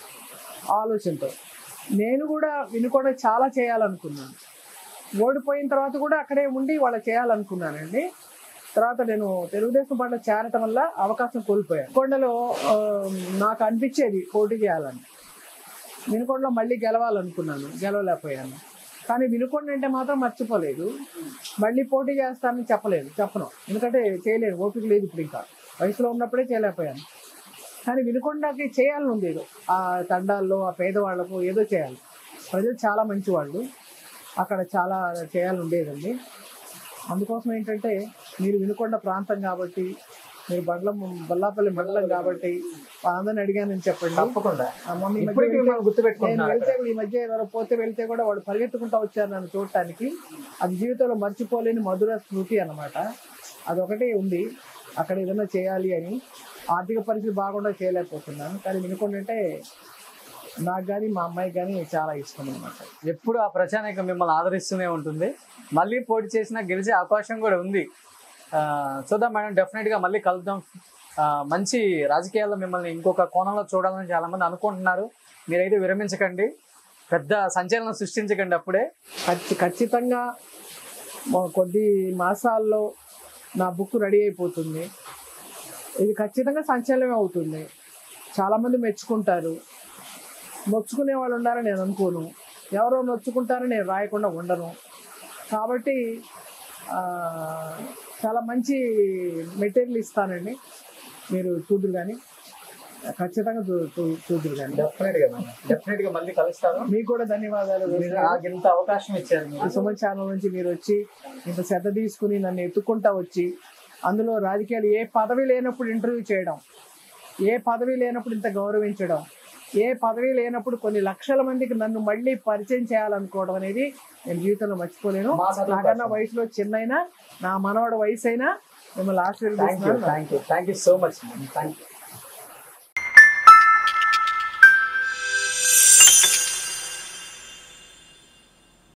ఆలోచనతో నేను కూడా వినుకొండ చాలా చేయాలనుకున్నాను ఓడిపోయిన తర్వాత కూడా అక్కడే ఉండి వాళ్ళకి చేయాలనుకున్నానండి తర్వాత నేను తెలుగుదేశం పార్టీలో చేరటం వల్ల అవకాశం కోల్పోయాను కొండలో ఆ, నాకు అనిపించేది పోటీ చేయాలని వినుకొండలో మళ్ళీ గెలవాలనుకున్నాను గెలవలేకపోయాను కానీ వినుకొండ అంటే మాత్రం మర్చిపోలేదు మళ్ళీ పోటీ చేస్తానని చెప్పలేదు చెప్పను ఎందుకంటే చేయలేదు ఓపిక లేదు ఇప్పుడు ఇంకా వయసులో ఉన్నప్పుడే చేయలేకపోయాను కానీ వినుకొండకి చేయాలని ఉంది ఏదో ఆ తండాల్లో ఆ పేదవాళ్లకు ఏదో చేయాలి ప్రజలు చాలా మంచివాళ్ళు అక్కడ చాలా చేయాలని ఉండేదండి అందుకోసం ఏంటంటే మీరు వినుకొండ ప్రాంతం కాబట్టి మీరు బండ్లం బల్లాపల్లి మండలం కాబట్టి వాళ్ళందరిని అడిగానని చెప్పండి తప్పకుండా ఆ మొన్న ఈ మధ్య ఇప్పటికీ వెళ్తే- మిమ్మల్ని నేను గుర్తుపెట్టుకుంటున్నారు వెళ్తే ఈ మధ్య ఎవరో పోతే వెళ్తే కూడా వాడు పరిగెత్తుకుంటా వచ్చారు నన్ను చూడటానికి అది జీవితంలో మర్చిపోలేని మధుర స్మృతి అన్నమాట అదొకటి ఉంది అక్కడ ఏదైనా చేయాలి అని ఆర్థిక పరిస్థితి బాగుండా చేయలేకపోతున్నాను కానీ వినుకుంటే నాకు కానీ మా అమ్మాయికి కానీ చాలా ఇష్టం అనమాట ఎప్పుడు ఆ ప్రచారం మిమ్మల్ని ఆదరిస్తూనే ఉంటుంది మళ్ళీ పోటీ చేసినా గెలిచే అవకాశం కూడా ఉంది ఆ, చూద్దాం మేడం డెఫినెట్గా మళ్ళీ కలుద్దాం ఆ, మంచి రాజకీయాల్లో మిమ్మల్ని ఇంకొక కోణంలో చూడాలని చాలా మంది అనుకుంటున్నారు మీరైతే విరమించకండి పెద్ద సంచలనం సృష్టించకండి అప్పుడే ఖచ్చి ఖచ్చితంగా మా- కొద్ది మాసాల్లో నా బుక్ రెడీ అయిపోతుంది ఇది ఖచ్చితంగా సంచలనమే అవుతుంది చాలామంది మెచ్చుకుంటారు నొచ్చుకునే వాళ్ళు ఉండాలని నేను అనుకోను ఎవరో నొచ్చుకుంటారని నేను రాయకుండా ఉండను కాబట్టి ఆ, చాలా మంచి మెటీరియల్ ఇస్తానండి మీరు చూదురు కానీ ఖచ్చితంగా చూ చూ- చూదురు కానీ డెఫినెట్గా డెఫినెట్గా మళ్ళీ కలుస్తాను మీకు కూడా ధన్యవాదాలు మీరు నాకు ఇంత అవకాశం ఇచ్చారు ఈ మీరు సుమన్ ఛానల్ నుంచి మీరు వచ్చి ఇంత శ్రద్ధ తీసుకుని నన్ను ఎత్తుకుంటా వచ్చి అందులో రాజకీయాలు ఏ పదవి లేనప్పుడు ఇంటర్వ్యూ చేయడం ఏ పదవి లేనప్పుడు ఇంత గౌరవించడం ఏ పదవి లేనప్పుడు కొన్ని లక్షల మందికి నన్ను మళ్ళీ పరిచయం చేయాలనుకోవడం అనేది నేను జీవితంలో మర్చిపోలేను మా సంతోషం. నాకన్నా వయసులో చిన్నైనా నా మనవడ వయసు అయినా మిమ్మల్ని థ్యాంక్ యూ ఆశీర్వదిస్తున్నాను thank you thank you so much thank you